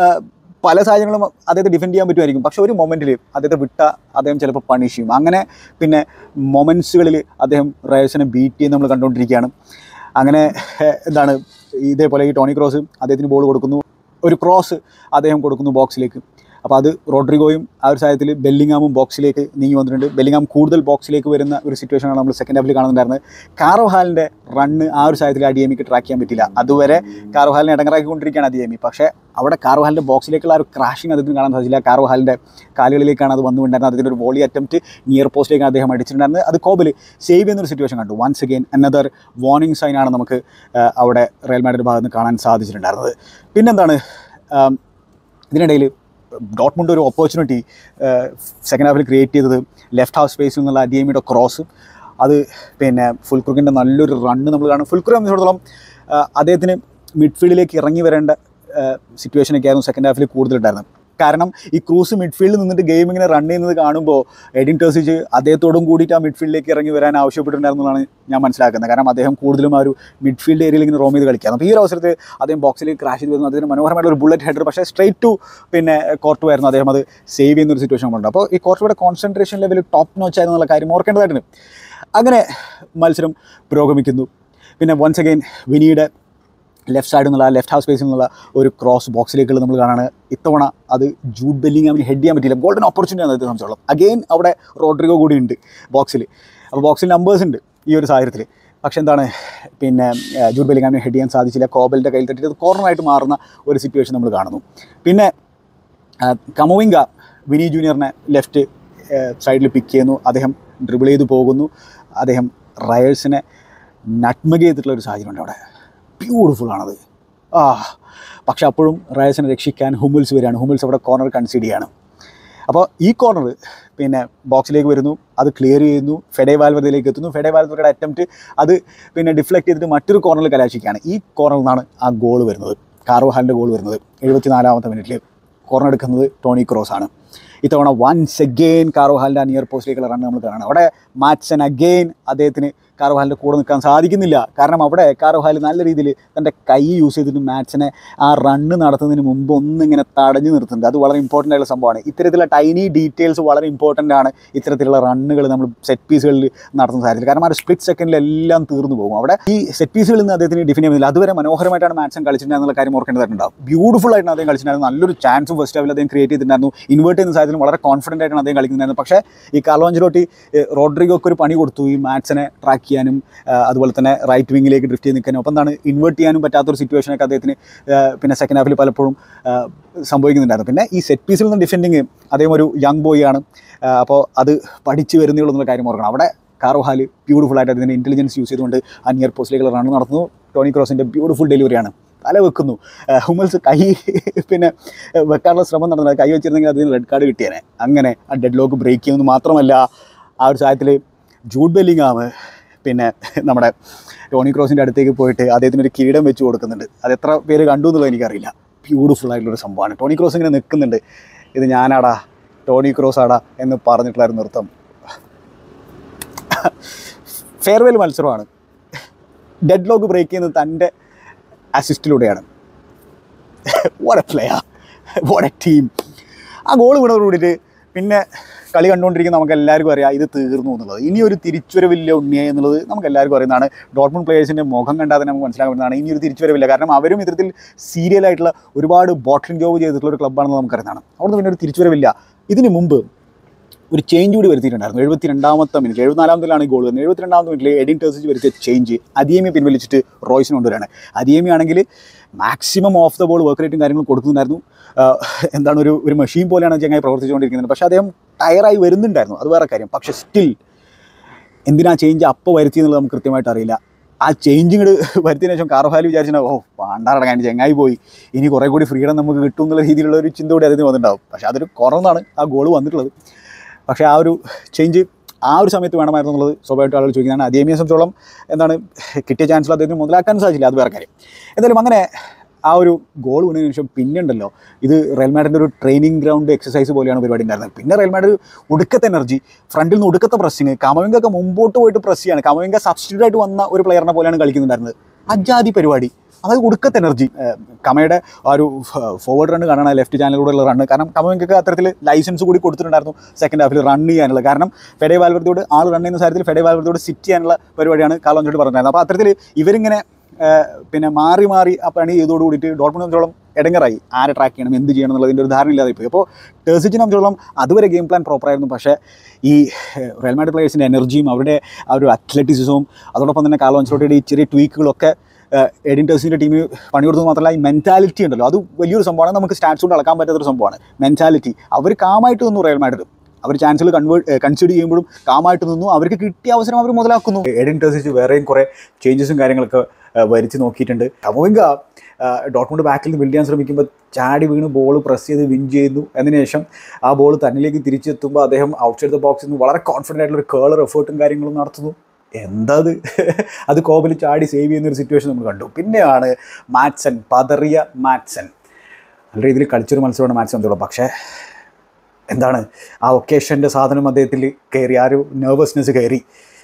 പല സാഹചര്യങ്ങളും അദ്ദേഹത്തെ ഡിഫെൻഡ് ചെയ്യാൻ പറ്റുമായിരിക്കും പക്ഷെ ഒരു മൊമെൻറ്റിൽ അദ്ദേഹത്തെ വിട്ട അദ്ദേഹം ചിലപ്പോൾ പണിഷ് ചെയ്യും അങ്ങനെ പിന്നെ മൊമെൻറ്റ്സുകളിൽ അദ്ദേഹം റയേഴ്സിനെ ബീറ്റ് ചെയ്യുന്ന നമ്മൾ കണ്ടുകൊണ്ടിരിക്കുകയാണ് അങ്ങനെ ഏഹ്, എന്താണ് ഇതേപോലെ ഈ ടോണി ക്രോസ് അദ്ദേഹത്തിന് ബോൾ കൊടുക്കുന്നു ഒരു ക്രോസ് അദ്ദേഹം കൊടുക്കുന്നു ബോക്സിലേക്ക് അപ്പോൾ അത് റോഡ്രിഗോയും ആ ഒരു സാഹചര്യത്തിൽ ബെല്ലിങ്ങാമും ബോക്സിലേക്ക് നീങ്ങി വന്നിട്ടുണ്ട് ബെല്ലിങ്ങാം കൂടുതൽ ബോക്സിലേക്ക് വരുന്ന ഒരു സിറ്റുവേഷനാണ് നമ്മൾ സെക്കൻഡ് ഹാഫിൽ കാണുന്നുണ്ടായിരുന്നത് കാറോഹാലിൻ്റെ റണ്ണ് ആ ഒരു സാഹചര്യത്തിൽ അഡിയമിക്ക് ട്രാക്ക് ചെയ്യാൻ പറ്റില്ല അതുവരെ കാറോഹാലിനെ ഇടങ്ങറാക്കിക്കൊണ്ടിരിക്കുകയാണ് അഡിയമി പക്ഷേ അവിടെ കാറോഹാലിൻ്റെ ബോക്സിലേക്കുള്ള ആ ഒരു ക്രാഷിങ് അദ്ദേഹത്തിന് കാണാൻ സാധിച്ചില്ല കാറോഹാലിൻ്റെ കാലുകളിലേക്കാണ് അത് വന്നുകൊണ്ടിരുന്നത് അതിൻ്റെ ഒരു വോളി അറ്റംപ്റ്റ് നിയർ പോസ്റ്റിലേക്കാണ് അദ്ദേഹം അടിച്ചിട്ടുണ്ടായിരുന്നത് അത് കോബിൽ സേവ് ചെയ്യുന്നൊരു സിറ്റുവേഷൻ കണ്ടു വൺസ് അഗെയിൻ അനദർ വാർണിംഗ് സൈനാണ് നമുക്ക് ആ, അവിടെ റയൽ മാഡിൻ്റെ ഭാഗത്ത് നിന്ന് കാണാൻ സാധിച്ചിട്ടുണ്ടായിരുന്നത് പിന്നെന്താണ് ആം, ഇതിനിടയിൽ ഡോട്ട്മുണ്ട് ഒരു ഓപ്പർച്യൂണിറ്റി സെക്കൻഡ് ഹാഫിൽ ക്രിയേറ്റ് ചെയ്തത് ലെഫ്റ്റ് ഹാഫ് സ്പേസിൽ നിന്നുള്ള അഡിയമിയുടെ ക്രോസ് അത് പിന്നെ ഫുൽക്രുക്കിൻ്റെ നല്ലൊരു റണ്ണ് നമ്മൾ കാണും ഫുൽക്രുക്ക് സംബന്ധിച്ചിടത്തോളം ആ, അദ്ദേഹത്തിന് മിഡ്ഫീൽഡിലേക്ക് ഇറങ്ങി വരേണ്ട സിറ്റുവേഷനൊക്കെ ആയിരുന്നു സെക്കൻഡ് ഹാഫിൽ കൂടുതലുണ്ടായിരുന്നത് കാരണം ഈ ക്രൂസ് മിഡ്ഫീൽഡിൽ നിന്നിട്ട് ഗെയിം ഇങ്ങനെ റൺ ചെയ്യുന്നത് കാണുമ്പോൾ എഡിൻ ടേഴ്സിച്ച് അദ്ദേഹത്തോടും കൂടിയിട്ട് ആ മിഡ്ഫീൽഡിലേക്ക് ഇറങ്ങി വരാൻ ആവശ്യപ്പെട്ടിട്ടുണ്ടായിരുന്നതാണ് ഞാൻ മനസ്സിലാക്കുന്നത് കാരണം അദ്ദേഹം കൂടുതലും ആ ഒരു മിഡ്ഫീൽഡ് ഏരിയയിൽ ഇങ്ങനെ റോം ചെയ്ത് കളിക്കാം അപ്പോൾ ഈ ഒരു അവസരത്തിൽ അദ്ദേഹം ബോക്സിലേക്ക് ക്രാഷ് ചെയ്ത് വരുന്നു അദ്ദേഹത്തിന് മനോഹരമായിട്ടുള്ള ഒരു ബുള്ളറ്റ് ഹെഡർ പക്ഷേ സ്ട്രൈറ്റ് ടു പിന്നെ കോർട്ട് ആയിരുന്നു അദ്ദേഹം അത് സേവ് ചെയ്യുന്ന ഒരു സിറ്റുവേഷൻ ഉണ്ട് അപ്പോൾ ഈ കോർട്ടുയുടെ കോൺസെൻട്രേഷൻ ലെവൽ ടോപ്പ് നോച്ച് ആയിരുന്നു എന്നുള്ള കാര്യം ഓർക്കേണ്ടതായിട്ടുണ്ട് അങ്ങനെ മത്സരം പുരോഗമിക്കുന്നു പിന്നെ വൺസ് അഗെയിൻ വിനിയുടെ ലെഫ്റ്റ് സൈഡിൽ നിന്നുള്ള ലെഫ്റ്റ് ഹാഫ് സ്പേസിൽ നിന്നുള്ള ഒരു ക്രോസ് ബോക്സിലേക്കുള്ള നമ്മൾ കാണാണ് ഇത്തവണ അത് ജൂഡ് ബെല്ലിങ്ങാമിന് ഹെഡ് ചെയ്യാൻ പറ്റിയില്ല ഗോൾഡൻ ഓപ്പർച്യൂണിറ്റി ആണ് ഇത് സംബന്ധിച്ചോളം അഗെയിൻ അവിടെ റോഡ്രിഗോ കൂടി ഉണ്ട് ബോക്സിൽ അപ്പോൾ ബോക്സിൽ നമ്പേഴ്സ് ഉണ്ട് ഈ ഒരു സാഹചര്യത്തിൽ പക്ഷേ എന്താണ് പിന്നെ ആ, ജൂഡ് ബെല്ലിങ്ങാമിന് ഹെഡ് ചെയ്യാൻ സാധിച്ചില്ല കോബലിൻ്റെ കയ്യിൽ തട്ടിയിട്ട് അത് കോർണറായിട്ട് മാറുന്ന ഒരു സിറ്റുവേഷൻ നമ്മൾ കാണുന്നു പിന്നെ ആ, കമോവിങ്ക വിനി ജൂനിയറിനെ ലെഫ്റ്റ് സൈഡിൽ പിക്ക് ചെയ്യുന്നു അദ്ദേഹം ഡ്രിബിൾ ചെയ്ത് പോകുന്നു അദ്ദേഹം റയേഴ്സിനെ നട്മഗ് ചെയ്തിട്ടുള്ള ഒരു സാഹചര്യമുണ്ട് അവിടെ ബ്യൂട്ടിഫുൾ ആണത് ആ പക്ഷെ അപ്പോഴും റയേഴ്സിനെ രക്ഷിക്കാൻ ഹുമിൽസ് വരികയാണ് ഹുമിൽസ് അവിടെ കോർണർ കൺസീഡ് ചെയ്യാണ് അപ്പോൾ ഈ കോർണർ പിന്നെ ബോക്സിലേക്ക് വരുന്നു അത് ക്ലിയർ ചെയ്യുന്നു ഫെഡേ വാൽവതയിലേക്ക് എത്തുന്നു ഫെഡേ വാൽവതയുടെ അറ്റംപ്റ്റ് അത് പിന്നെ ഡിഫ്ലക്ട് ചെയ്തിട്ട് മറ്റൊരു കോർണറിൽ കലാശിക്കുകയാണ് ഈ കോർണറിൽ നിന്നാണ് ആ ഗോൾ വരുന്നത് കാർവഹാലിൻ്റെ ഗോൾ വരുന്നത് എഴുപത്തി നാലാമത്തെ മിനിറ്റിൽ കോർണർ എടുക്കുന്നത് ടോണി ക്രോസ് ആണ് ഇത്തവണ വൺസ് അഗെയിൻ കാർവഹാലിൻ്റെ നിയർ പോസ്റ്റിലേക്കുള്ള റൺ നമ്മൾ കാണണം അവിടെ മാറ്റ്സൺ അഗെയിൻ അദ്ദേഹത്തിന് കാർവഹാലിൻ്റെ കൂടെ നിൽക്കാൻ സാധിക്കുന്നില്ല കാരണം അവിടെ കാർവഹാൽ നല്ല രീതിയിൽ തൻ്റെ കൈ യൂസ് ചെയ്തിട്ട് മാറ്റ്സിനെ ആ റണ്ണ് നടത്തുന്നതിന് മുമ്പ് ഒന്നിങ്ങനെ തടഞ്ഞു നിർത്തുന്നുണ്ട് അത് വളരെ ഇമ്പോർട്ടൻ്റ് ആയിട്ടുള്ള സംഭവമാണ് ഇത്തരത്തിലുള്ള ടൈനി ഡീറ്റെയിൽസ് വളരെ ഇമ്പോർട്ടൻ്റ് ആണ് ഇത്തരത്തിലുള്ള റണ്ണുകൾ നമ്മൾ സെറ്റ് പീസുകളിൽ നടത്തുന്ന സാഹചര്യത്തിൽ കാരണം ആ ഒരു സ്പ്ലിറ്റ് സെക്കൻഡിൽ എല്ലാം തീർന്നു പോകും അവിടെ ഈ സെറ്റ് പീസുകളിൽ നിന്ന് അദ്ദേഹത്തിന് ഡിഫൈൻ ചെയ്യുന്നില്ല അതുവരെ മനോഹരമായിട്ടാണ് മാറ്റ്സൺ കളിച്ചിട്ടുണ്ടെന്നുള്ള കാര്യം ഓർക്കേണ്ടതായിട്ടുണ്ടാവും ബ്യൂട്ടിഫുൾ ആയിട്ടാണ് അദ്ദേഹം കളിച്ചിട്ടുണ്ടായിരുന്നു നല്ലൊരു ചാൻസും ഫസ്റ്റ് ഹാവിൽ അദ്ദേഹം ക്രിയേറ്റ് ചെയ്തിട്ടുണ്ടായിരുന്നു ഇൻവേർട്ട് ചെയ്യുന്ന സാഹചര്യം വളരെ കോൺഫിഡൻ്റ് ആയിട്ടാണ് അദ്ദേഹം കളിക്കുന്നുണ്ടായിരുന്നു പക്ഷേ ഈ കാർലോഞ്ചലോട്ടി റോഡ്രിഗോക്ക് ഒരു പണി കൊടുത്തു ഈ മാറ്റ്സിനെ ട്രാക്ക് ചെയ്യാനും ആ, അതുപോലെ തന്നെ റൈറ്റ് വിങ്ങിലേക്ക് ഡ്രിഫ്റ്റ് ചെയ്ത് നിൽക്കാനും അപ്പം എന്താണ് ഇൻവേർട്ട് ചെയ്യാനും പറ്റാത്തൊരു സിറ്റുവേഷനൊക്കെ അദ്ദേഹത്തിന് ആ, പിന്നെ സെക്കൻഡ് ഹാഫിൽ പലപ്പോഴും ആ, സംഭവിക്കുന്നുണ്ടായിരുന്നു പിന്നെ ഈ സെറ്റ് പീസിൽ നിന്ന് ഡിഫെൻഡിങ് അദ്ദേഹം ഒരു യങ് ബോയ് ആണ് ആ, അപ്പോൾ അത് പഠിച്ചു വരുന്നേ ഉള്ളൂ എന്നുള്ള കാര്യം ഓർക്കണം അവിടെ കാർവഹാൽ ബ്യൂട്ടിഫുൾ ആയിട്ട് അതിൻ്റെ ഇൻ്റലിജൻസ് യൂസ് ചെയ്തുകൊണ്ട് ആ നിയർ പോസ്റ്റിലേക്കുള്ള റൺ നടത്തുന്നു ടോണി ക്രോസിൻ്റെ ബ്യൂട്ടിഫുൾ ഡെലിവറിയാണ് തല വെക്കുന്നു ആ, ഹുമൽസ് കൈ പിന്നെ ആ, വെക്കാനുള്ള ശ്രമം നടന്നത് കൈ വെച്ചിരുന്നെങ്കിൽ അതിന് റെഡ് കാർഡ് കിട്ടിയേനെ അങ്ങനെ ആ ഡെഡ് ലോക്ക് ബ്രേക്ക് ചെയ്യുമെന്ന് മാത്രമല്ല ആ ഒരു സാഹചര്യത്തിൽ ജൂഡ് ബെല്ലിങ്ങാമ് പിന്നെ നമ്മുടെ ടോണി ക്രോസിൻ്റെ അടുത്തേക്ക് പോയിട്ട് അദ്ദേഹത്തിന് ഒരു കിരീടം വെച്ച് കൊടുക്കുന്നുണ്ട് അത് എത്ര പേര് കണ്ടു എന്നുള്ളത് എനിക്കറിയില്ല ബ്യൂട്ടിഫുൾ ആയിട്ടുള്ളൊരു സംഭവമാണ് ടോണി ക്രോസ് ഇങ്ങനെ നിൽക്കുന്നുണ്ട് ഇത് ഞാനാടാ ടോണി ക്രോസ് ആടാ എന്ന് പറഞ്ഞിട്ടുള്ളൊരു നൃത്തം ഫെയർവെൽ മത്സരമാണ് ഡെഡ് ലോക്ക് ബ്രേക്ക് ചെയ്യുന്നത് തൻ്റെ അസിസ്റ്റിലൂടെയാണ് what a player what a team ആ ഗോൾ വീണതോട് കൂടിയിട്ട് പിന്നെ കളി കണ്ടുകൊണ്ടിരിക്കുന്ന നമുക്ക് എല്ലാവർക്കും അറിയാം ഇത് തീർന്നു എന്നുള്ളത് ഇനി ഒരു തിരിച്ചുവരവില്ല ഉണ്ണിയ എന്നുള്ളത് നമുക്ക് എല്ലാവർക്കും അറിയുന്നതാണ് ഡോട്ട്മുണ്ട് പ്ലേയേഴ്സിൻ്റെ മുഖം കണ്ടാൽ തന്നെ നമുക്ക് മനസ്സിലാക്കാൻ പറ്റുന്നതാണ് ഇനി ഒരു തിരിച്ചുവരവില്ല കാരണം അവരും ഇത്തരത്തിൽ സീരിയലായിട്ടുള്ള ഒരുപാട് ബോട്ട്ലിംഗ് ജോബ് ചെയ്തിട്ടുള്ള ഒരു ക്ലബ്ബാണെന്ന് നമുക്കറിയുന്നതാണ് അവിടുന്ന് പിന്നെ ഒരു തിരിച്ചുവരവില്ല ഇതിന് മുമ്പ് ഒരു ചേഞ്ച് കൂടി വരുത്തിയിട്ടുണ്ടായിരുന്നു എഴുപത്തി രണ്ടാമത്തെ മിനിറ്റ് എഴുപത്തിനാലാമത്തിലാണ് ഈ ഗോൾ വരുന്നത് എഴുപത്തിരണ്ടാമത്തെ മിനിറ്റിൽ എഡിൻ ടെർസിച്ച് വരുത്തിയ ചേഞ്ച് അദിയമി പിൻവലിച്ചിട്ട് റോയ്സിന് കൊണ്ടുവരാണ് അദിയമി ആണെങ്കിൽ maximum off the ball work റേറ്റും കാര്യങ്ങളും കൊടുക്കുന്നുണ്ടായിരുന്നു ആഹ് എന്താണ് ഒരു ഒരു മെഷീൻ പോലെയാണ് ചങ്ങായി പ്രവർത്തിച്ചുകൊണ്ടിരിക്കുന്നത് പക്ഷേ അദ്ദേഹം ടയറായി വരുന്നുണ്ടായിരുന്നു അത് വേറെ കാര്യം പക്ഷേ സ്റ്റിൽ എന്തിനാ ചേഞ്ച് അപ്പോൾ വരുത്തി എന്നുള്ളത് നമുക്ക് കൃത്യമായിട്ട് അറിയില്ല ആ ചേഞ്ച് ഇങ്ങോട്ട് വരുത്തിയതിനു ശേഷം കാർഹാലി വിചാരിച്ചാൽ ഓ പാണ്ടാറടങ്ങാൻ ചെങ്ങായി പോയി ഇനി കുറേ കൂടി ഫ്രീഡം നമുക്ക് കിട്ടും എന്നുള്ള രീതിയിലുള്ള ഒരു ചിന്ത കൂടി അതിന് വന്നിട്ടുണ്ടാവും പക്ഷേ അതൊരു കുറവാണ് ആ ഗോൾ വന്നിട്ടുള്ളത് പക്ഷേ ആ ഒരു ചേഞ്ച് ആ ഒരു സമയത്ത് വേണമായിരുന്നു എന്നുള്ളത് സ്വാഭാവികമായിട്ട് ആളുകൾ ചോദിക്കുന്നതാണ് അതേമിയെ സംബന്ധിച്ചോളം എന്താണ് കിട്ടിയ ചാൻസിൽ അദ്ദേഹത്തിന് മുതലാക്കാൻ സാധിച്ചില്ല അത് വേറെ കാര്യം എന്തായാലും അങ്ങനെ ആ ഒരു ഗോൾ വീണതിന് ശേഷം പിന്നെ ഉണ്ടല്ലോ ഇത് റയൽ മാഡിൻ്റെ ഒരു ട്രെയിനിങ് ഗ്രൗണ്ട് എക്സസൈസ് പോലെയാണ് പരിപാടി ഉണ്ടായിരുന്നത് പിന്നെ റയൽ മാഡ് ഒടുക്കത്തെ എനർജി ഫ്രണ്ടിൽ നിന്ന് ഒടുക്കത്തെ പ്രസ്സിങ് കമവിങ്കൊക്കെ മുമ്പോട്ട് പോയിട്ട് പ്രസ് ചെയ്യാണ് കമവിങ്ക സബ്സ്റ്റിറ്റ്യൂട്ട് ആയിട്ട് വന്ന ഒരു പ്ലെയറിനെ പോലെയാണ് കളിക്കുന്നുണ്ടായിരുന്നത് അജാതി പരിപാടി അതായത് ഒടുക്കത്തെ എനർജി കമയുടെ ആ ഒരു ഫോർവേഡ് റൺ കാണണം ലെഫ്റ്റ് ചാനലിലൂടെയുള്ള റണ്ണ് കാരണം കമവിങ്കൊക്കെ അത്തരത്തിൽ ലൈസൻസ് കൂടി കൊടുത്തിട്ടുണ്ടായിരുന്നു സെക്കൻഡ് ഹാഫിൽ റൺ ചെയ്യാനുള്ള കാരണം ഫെഡേ വാൽവർത്തിയോട് ആൾ റൺ ചെയ്യുന്ന സാഹചര്യത്തിൽ ഫെഡേ വാൽവർത്തിയോട് സിറ്റ് ചെയ്യാനുള്ള പരിപാടിയാണ് കാലോഞ്ചോട് പറഞ്ഞിരുന്നത് അപ്പോൾ അത്തരത്തിൽ ഇവരിങ്ങനെ ഏഹ്, പിന്നെ മാറി മാറി ആ പണി ചെയ്തോട് കൂടിയിട്ട് ഡോട്ട്മുണ്ട് സംബന്ധിച്ചോളം ഇടങ്ങറായി ആരെ ട്രാക്ക് ചെയ്യണം എന്ത് ചെയ്യണം എന്നുള്ളതിൻ്റെ ഒരു ധാരണ ഇല്ലാതെ പോയി അപ്പോൾ ടെർസിച്ചിനെ സംബന്ധിച്ചോളം അതുവരെ ഗെയിം പ്ലാൻ പ്രോപ്പറായിരുന്നു പക്ഷേ ഈ റയൽ മാഡ് പ്ലേയേഴ്സിൻ്റെ എനർജിയും അവരുടെ ആ ഒരു അത്ലറ്റിസിസവും അതോടൊപ്പം തന്നെ കാലോഞ്ചോട്ടയുടെ ഈ ചെറിയ ട്വീക്കുകളൊക്കെ എഡിൻ ടെർസിൻ്റെ ടീമിന് പണി കൊടുത്തത് മാത്രമല്ല ഈ മെൻറ്റാലിറ്റി ഉണ്ടല്ലോ അത് വലിയൊരു സംഭവമാണ് നമുക്ക് സ്റ്റാറ്റ്സ് കൊണ്ട് അളക്കാൻ പറ്റാത്തൊരു സംഭവമാണ് മെൻറ്റാലിറ്റി അവർ കാമായിട്ട് നിന്നു റയൽ മാഡ്രിഡ് അവർ ചാൻസുകൾ കൺവേർട്ട് കൺസിഡർ ചെയ്യുമ്പോഴും കാമായിട്ട് നിന്നു അവർക്ക് കിട്ടിയ അവസരം അവർ മുതലാക്കുന്നു എഡിൻ ടെർസിച്ച് വേറെയും കുറേ ചേഞ്ചസും കാര്യങ്ങളൊക്കെ ആ, വരുത്തി നോക്കിയിട്ടുണ്ട് കമോവിങ്ക ഡോട്ട്മുണ്ട് ബാക്കിൽ നിന്ന് ബിൽഡ് ചെയ്യാൻ ശ്രമിക്കുമ്പോൾ ചാടി വീണ് ബോൾ പ്രസ് ചെയ്ത് വിൻ ചെയ്യുന്നു അതിന് ശേഷം ആ ബോൾ തന്നിലേക്ക് തിരിച്ചെത്തുമ്പോൾ അദ്ദേഹം ഔട്ട്സൈഡ് ദ ബോക്സിൽ നിന്ന് വളരെ കോൺഫിഡൻ്റ് ആയിട്ടുള്ള ഒരു കേളർ എഫേർട്ടും കാര്യങ്ങളും നടത്തുന്നു എന്താ അത് അത് കോബിൽ ചാടി സേവ് ചെയ്യുന്ന ഒരു സിറ്റുവേഷൻ നമ്മൾ കണ്ടു പിന്നെയാണ് മാറ്റ്സൺ പതറിയ മാറ്റ്സൺ നല്ല രീതിയിൽ കളിച്ചൊരു മത്സരമാണ് മാറ്റ്സൺ എന്തുള്ളൂ പക്ഷേ എന്താണ് ആ ഒക്കേഷൻ്റെ സാധനം അദ്ദേഹത്തിൽ കയറി ആ ഒരു നെർവസ്നെസ് കയറി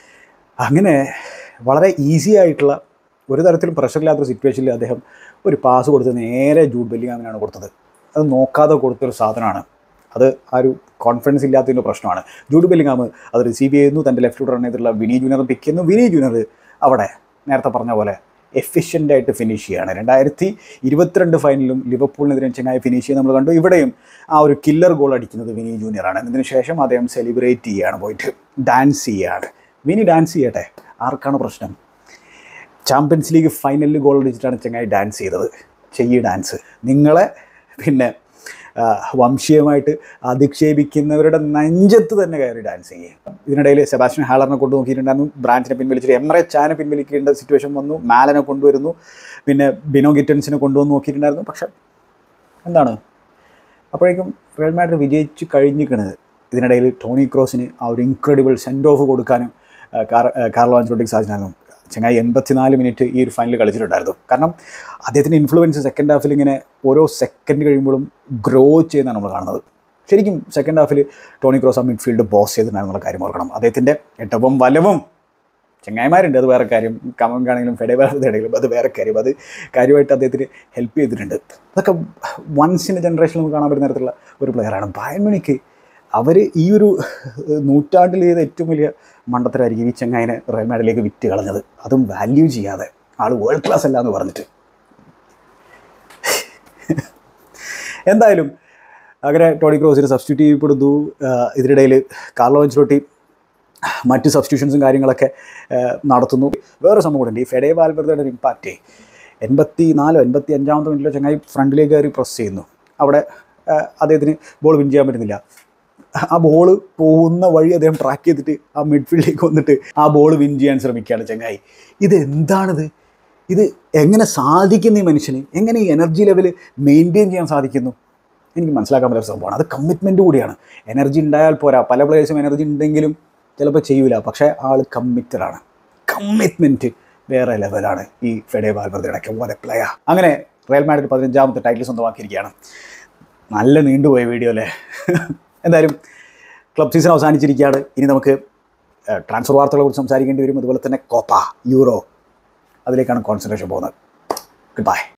അങ്ങനെ വളരെ ഈസി ആയിട്ടുള്ള ഒരു തരത്തിലും പ്രഷറില്ലാത്തൊരു സിറ്റുവേഷനിൽ അദ്ദേഹം ഒരു പാസ് കൊടുത്ത് നേരെ ജൂഡ് ബെല്ലിങ്ങാമിനാണ് കൊടുത്തത് അത് നോക്കാതെ കൊടുത്തൊരു സാധനമാണ് അത് ആ ഒരു കോൺഫിഡൻസ് ഇല്ലാത്തതിൻ്റെ പ്രശ്നമാണ് ജൂഡ് ബെല്ലിങ്ങാം അത് റിസീവ് ചെയ്യുന്നു തൻ്റെ ലെഫ്റ്റ് റൺ ചെയ്തിട്ടുള്ള വിനി ജൂനിയർ പിക്ക് ചെയ്യുന്നു വിനി ജൂനിയർ അവിടെ നേരത്തെ പറഞ്ഞ പോലെ എഫിഷ്യൻ്റ് ആയിട്ട് ഫിനിഷ് ചെയ്യുകയാണ് രണ്ടായിരത്തി ഇരുപത്തിരണ്ട് ഫൈനലിലും ലിവർപൂളിനെതിരെ ചെങ്ങായി ഫിനിഷ് ചെയ്യുന്നത് നമ്മൾ കണ്ടു ഇവിടെയും ആ ഒരു കില്ലർ ഗോൾ അടിക്കുന്നത് വിനി ജൂനിയറാണ് ഇതിന് ശേഷം അദ്ദേഹം സെലിബ്രേറ്റ് ചെയ്യുകയാണ് പോയിട്ട് ഡാൻസ് ചെയ്യുകയാണ് വിനി ഡാൻസ് ചെയ്യട്ടെ ആർക്കാണ് പ്രശ്നം ചാമ്പ്യൻസ് ലീഗ് ഫൈനലിൽ ഗോൾ അടിച്ചിട്ടാണ് ചെങ്ങായി ഡാൻസ് ചെയ്തത് ചെയ്യ് ഡാൻസ് നിങ്ങളെ പിന്നെ ആ, വംശീയമായിട്ട് അധിക്ഷേപിക്കുന്നവരുടെ നെഞ്ചത്ത് തന്നെ കയറി ഡാൻസ് ചെയ്യുക ഇതിനിടയിൽ സെബാസ്റ്റ്യൻ ഹാളറിനെ കൊണ്ട് നോക്കിയിട്ടുണ്ടായിരുന്നു ബ്രാഞ്ചിനെ പിൻവലിച്ചിട്ട് എംറെ ചാനെ പിൻവലിക്കേണ്ട സിറ്റുവേഷൻ വന്നു മാലനെ കൊണ്ടുവരുന്നു പിന്നെ ബിനോ ഗിറ്റൻസിനെ കൊണ്ടുവന്ന് നോക്കിയിട്ടുണ്ടായിരുന്നു പക്ഷെ എന്താണ് അപ്പോഴേക്കും റയൽ മാഡ്രിഡ് വിജയിച്ച് കഴിഞ്ഞിരിക്കണത് ഇതിനിടയിൽ ടോണി ക്രോസിന് ആ ഒരു ഇൻക്രെഡിബിൾ സെൻഡ് ഓഫ് കൊടുക്കാനും ആ, കാർ ആ, കാർലോ ആൻസലോട്ടിക്ക് സാധിച്ചിരുന്നു ചങ്ങായി എൺപത്തിനാല് മിനിറ്റ് ഈ ഒരു ഫൈനൽ കളിച്ചിട്ടുണ്ടായിരുന്നു കാരണം അദ്ദേഹത്തിൻ്റെ ഇൻഫ്ലുവൻസ് സെക്കൻഡ് ഹാഫിൽ ഇങ്ങനെ ഓരോ സെക്കൻഡ് കഴിയുമ്പോഴും ഗ്രോ ചെയ്യുന്നതാണ് നമ്മൾ കാണുന്നത് ശരിക്കും സെക്കൻഡ് ഹാഫിൽ ടോണി ക്രോസ് ആ മിഡ്ഫീൽഡ് ബോസ് ചെയ്തിട്ടുണ്ടായിരുന്നുള്ള കാര്യം ഓർക്കണം അദ്ദേഹത്തിൻ്റെ എട്ടവും വലവും ചങ്ങായിമാരുണ്ട് അത് വേറെ കാര്യം കമങ്കാണെങ്കിലും ഫെഡേബാണെങ്കിലും അത് വേറെ കാര്യം അത് കാര്യമായിട്ട് അദ്ദേഹത്തിന് ഹെൽപ്പ് ചെയ്തിട്ടുണ്ട് അതൊക്കെ വൺസിൻ്റെ ജനറേഷനിൽ നമുക്ക് കാണാൻ പറ്റുന്ന തരത്തിലുള്ള ഒരു പ്ലെയറാണ് ബായൻമണിക്ക് അവർ ഈ ഒരു നൂറ്റാണ്ടിൽ ചെയ്ത ഏറ്റവും വലിയ മണ്ടത്തരായിരിക്കും ഈ ചെങ്ങായിനെ റയൽ മാഡിലേക്ക് വിറ്റ് കളഞ്ഞത് അതും വാല്യൂ ചെയ്യാതെ ആൾ വേൾഡ് ക്ലാസ് അല്ല എന്ന് പറഞ്ഞിട്ട് എന്തായാലും അങ്ങനെ ടോണി ക്രോസിന് സബ്സ്റ്റിറ്റ്യൂട്ട് ചെയ്യപ്പെടുന്നു ആഹ് ഇതിനിടയിൽ കാർലോ അഞ്ചലോട്ടി മറ്റ് സബ്സ്റ്റിറ്റ്യൂഷൻസും കാര്യങ്ങളൊക്കെ ആഹ് നടത്തുന്നു വേറെ സംഭവം കൂടെ ഉണ്ട് ഈ ഫെഡേ വാൽവെറുതെയുടെ ഒരു ഇമ്പാക്റ്റ് എൺപത്തി നാലോ എൺപത്തി അഞ്ചാമത്തെ മിനിറ്റിലോ ചങ്ങായി ഫ്രണ്ടിലേക്ക് കയറി പ്രസ് ചെയ്യുന്നു അവിടെ ആഹ് അദ്ദേഹത്തിന് ബോൾ വിൻ ചെയ്യാൻ പറ്റുന്നില്ല ആ ബോൾ പോകുന്ന വഴി അദ്ദേഹം ട്രാക്ക് ചെയ്തിട്ട് ആ മിഡ്ഫീൽഡിലേക്ക് വന്നിട്ട് ആ ബോൾ വിൻ ചെയ്യാൻ ശ്രമിക്കുകയാണ് ചങ്ങായി ഇത് എന്താണിത് ഇത് എങ്ങനെ സാധിക്കുന്നു ഈ മനുഷ്യന് എങ്ങനെ ഈ എനർജി ലെവൽ മെയിൻറ്റെയിൻ ചെയ്യാൻ സാധിക്കുന്നു എനിക്ക് മനസ്സിലാക്കാൻ പറ്റുന്ന സംഭവമാണ് അത് കമ്മിറ്റ്മെൻറ്റ് കൂടിയാണ് എനർജി ഉണ്ടായാൽ പോരാ പല പ്ലേയേഴ്സും എനർജി ഉണ്ടെങ്കിലും ചിലപ്പോൾ ചെയ്യൂല പക്ഷേ ആൾ കമ്മിറ്റഡാണ് കമ്മിറ്റ്മെൻറ്റ് വേറെ ലെവലാണ് ഈ ഫെഡേ വാൽവർദ്ധയുടെ പോലെ പ്ലെയർ അങ്ങനെ റയൽ മാഡ്രിഡ് പതിനഞ്ചാമത്തെ ടൈറ്റിൽ സ്വന്തമാക്കിയിരിക്കുകയാണ് നല്ല നീണ്ടുപോയ വീഡിയോ അല്ലേ എന്തായാലും ക്ലബ് സീസൺ അവസാനിച്ചിരിക്കുകയാണ് ഇനി നമുക്ക് ട്രാൻസ്ഫർ വാർത്തകളെ കുറിച്ച് സംസാരിക്കേണ്ടി വരും അതുപോലെ തന്നെ കോപ്പ യൂറോ അതിലേക്കാണ് കോൺസെൻട്രേഷൻ പോകുന്നത് ഗുഡ് ബൈ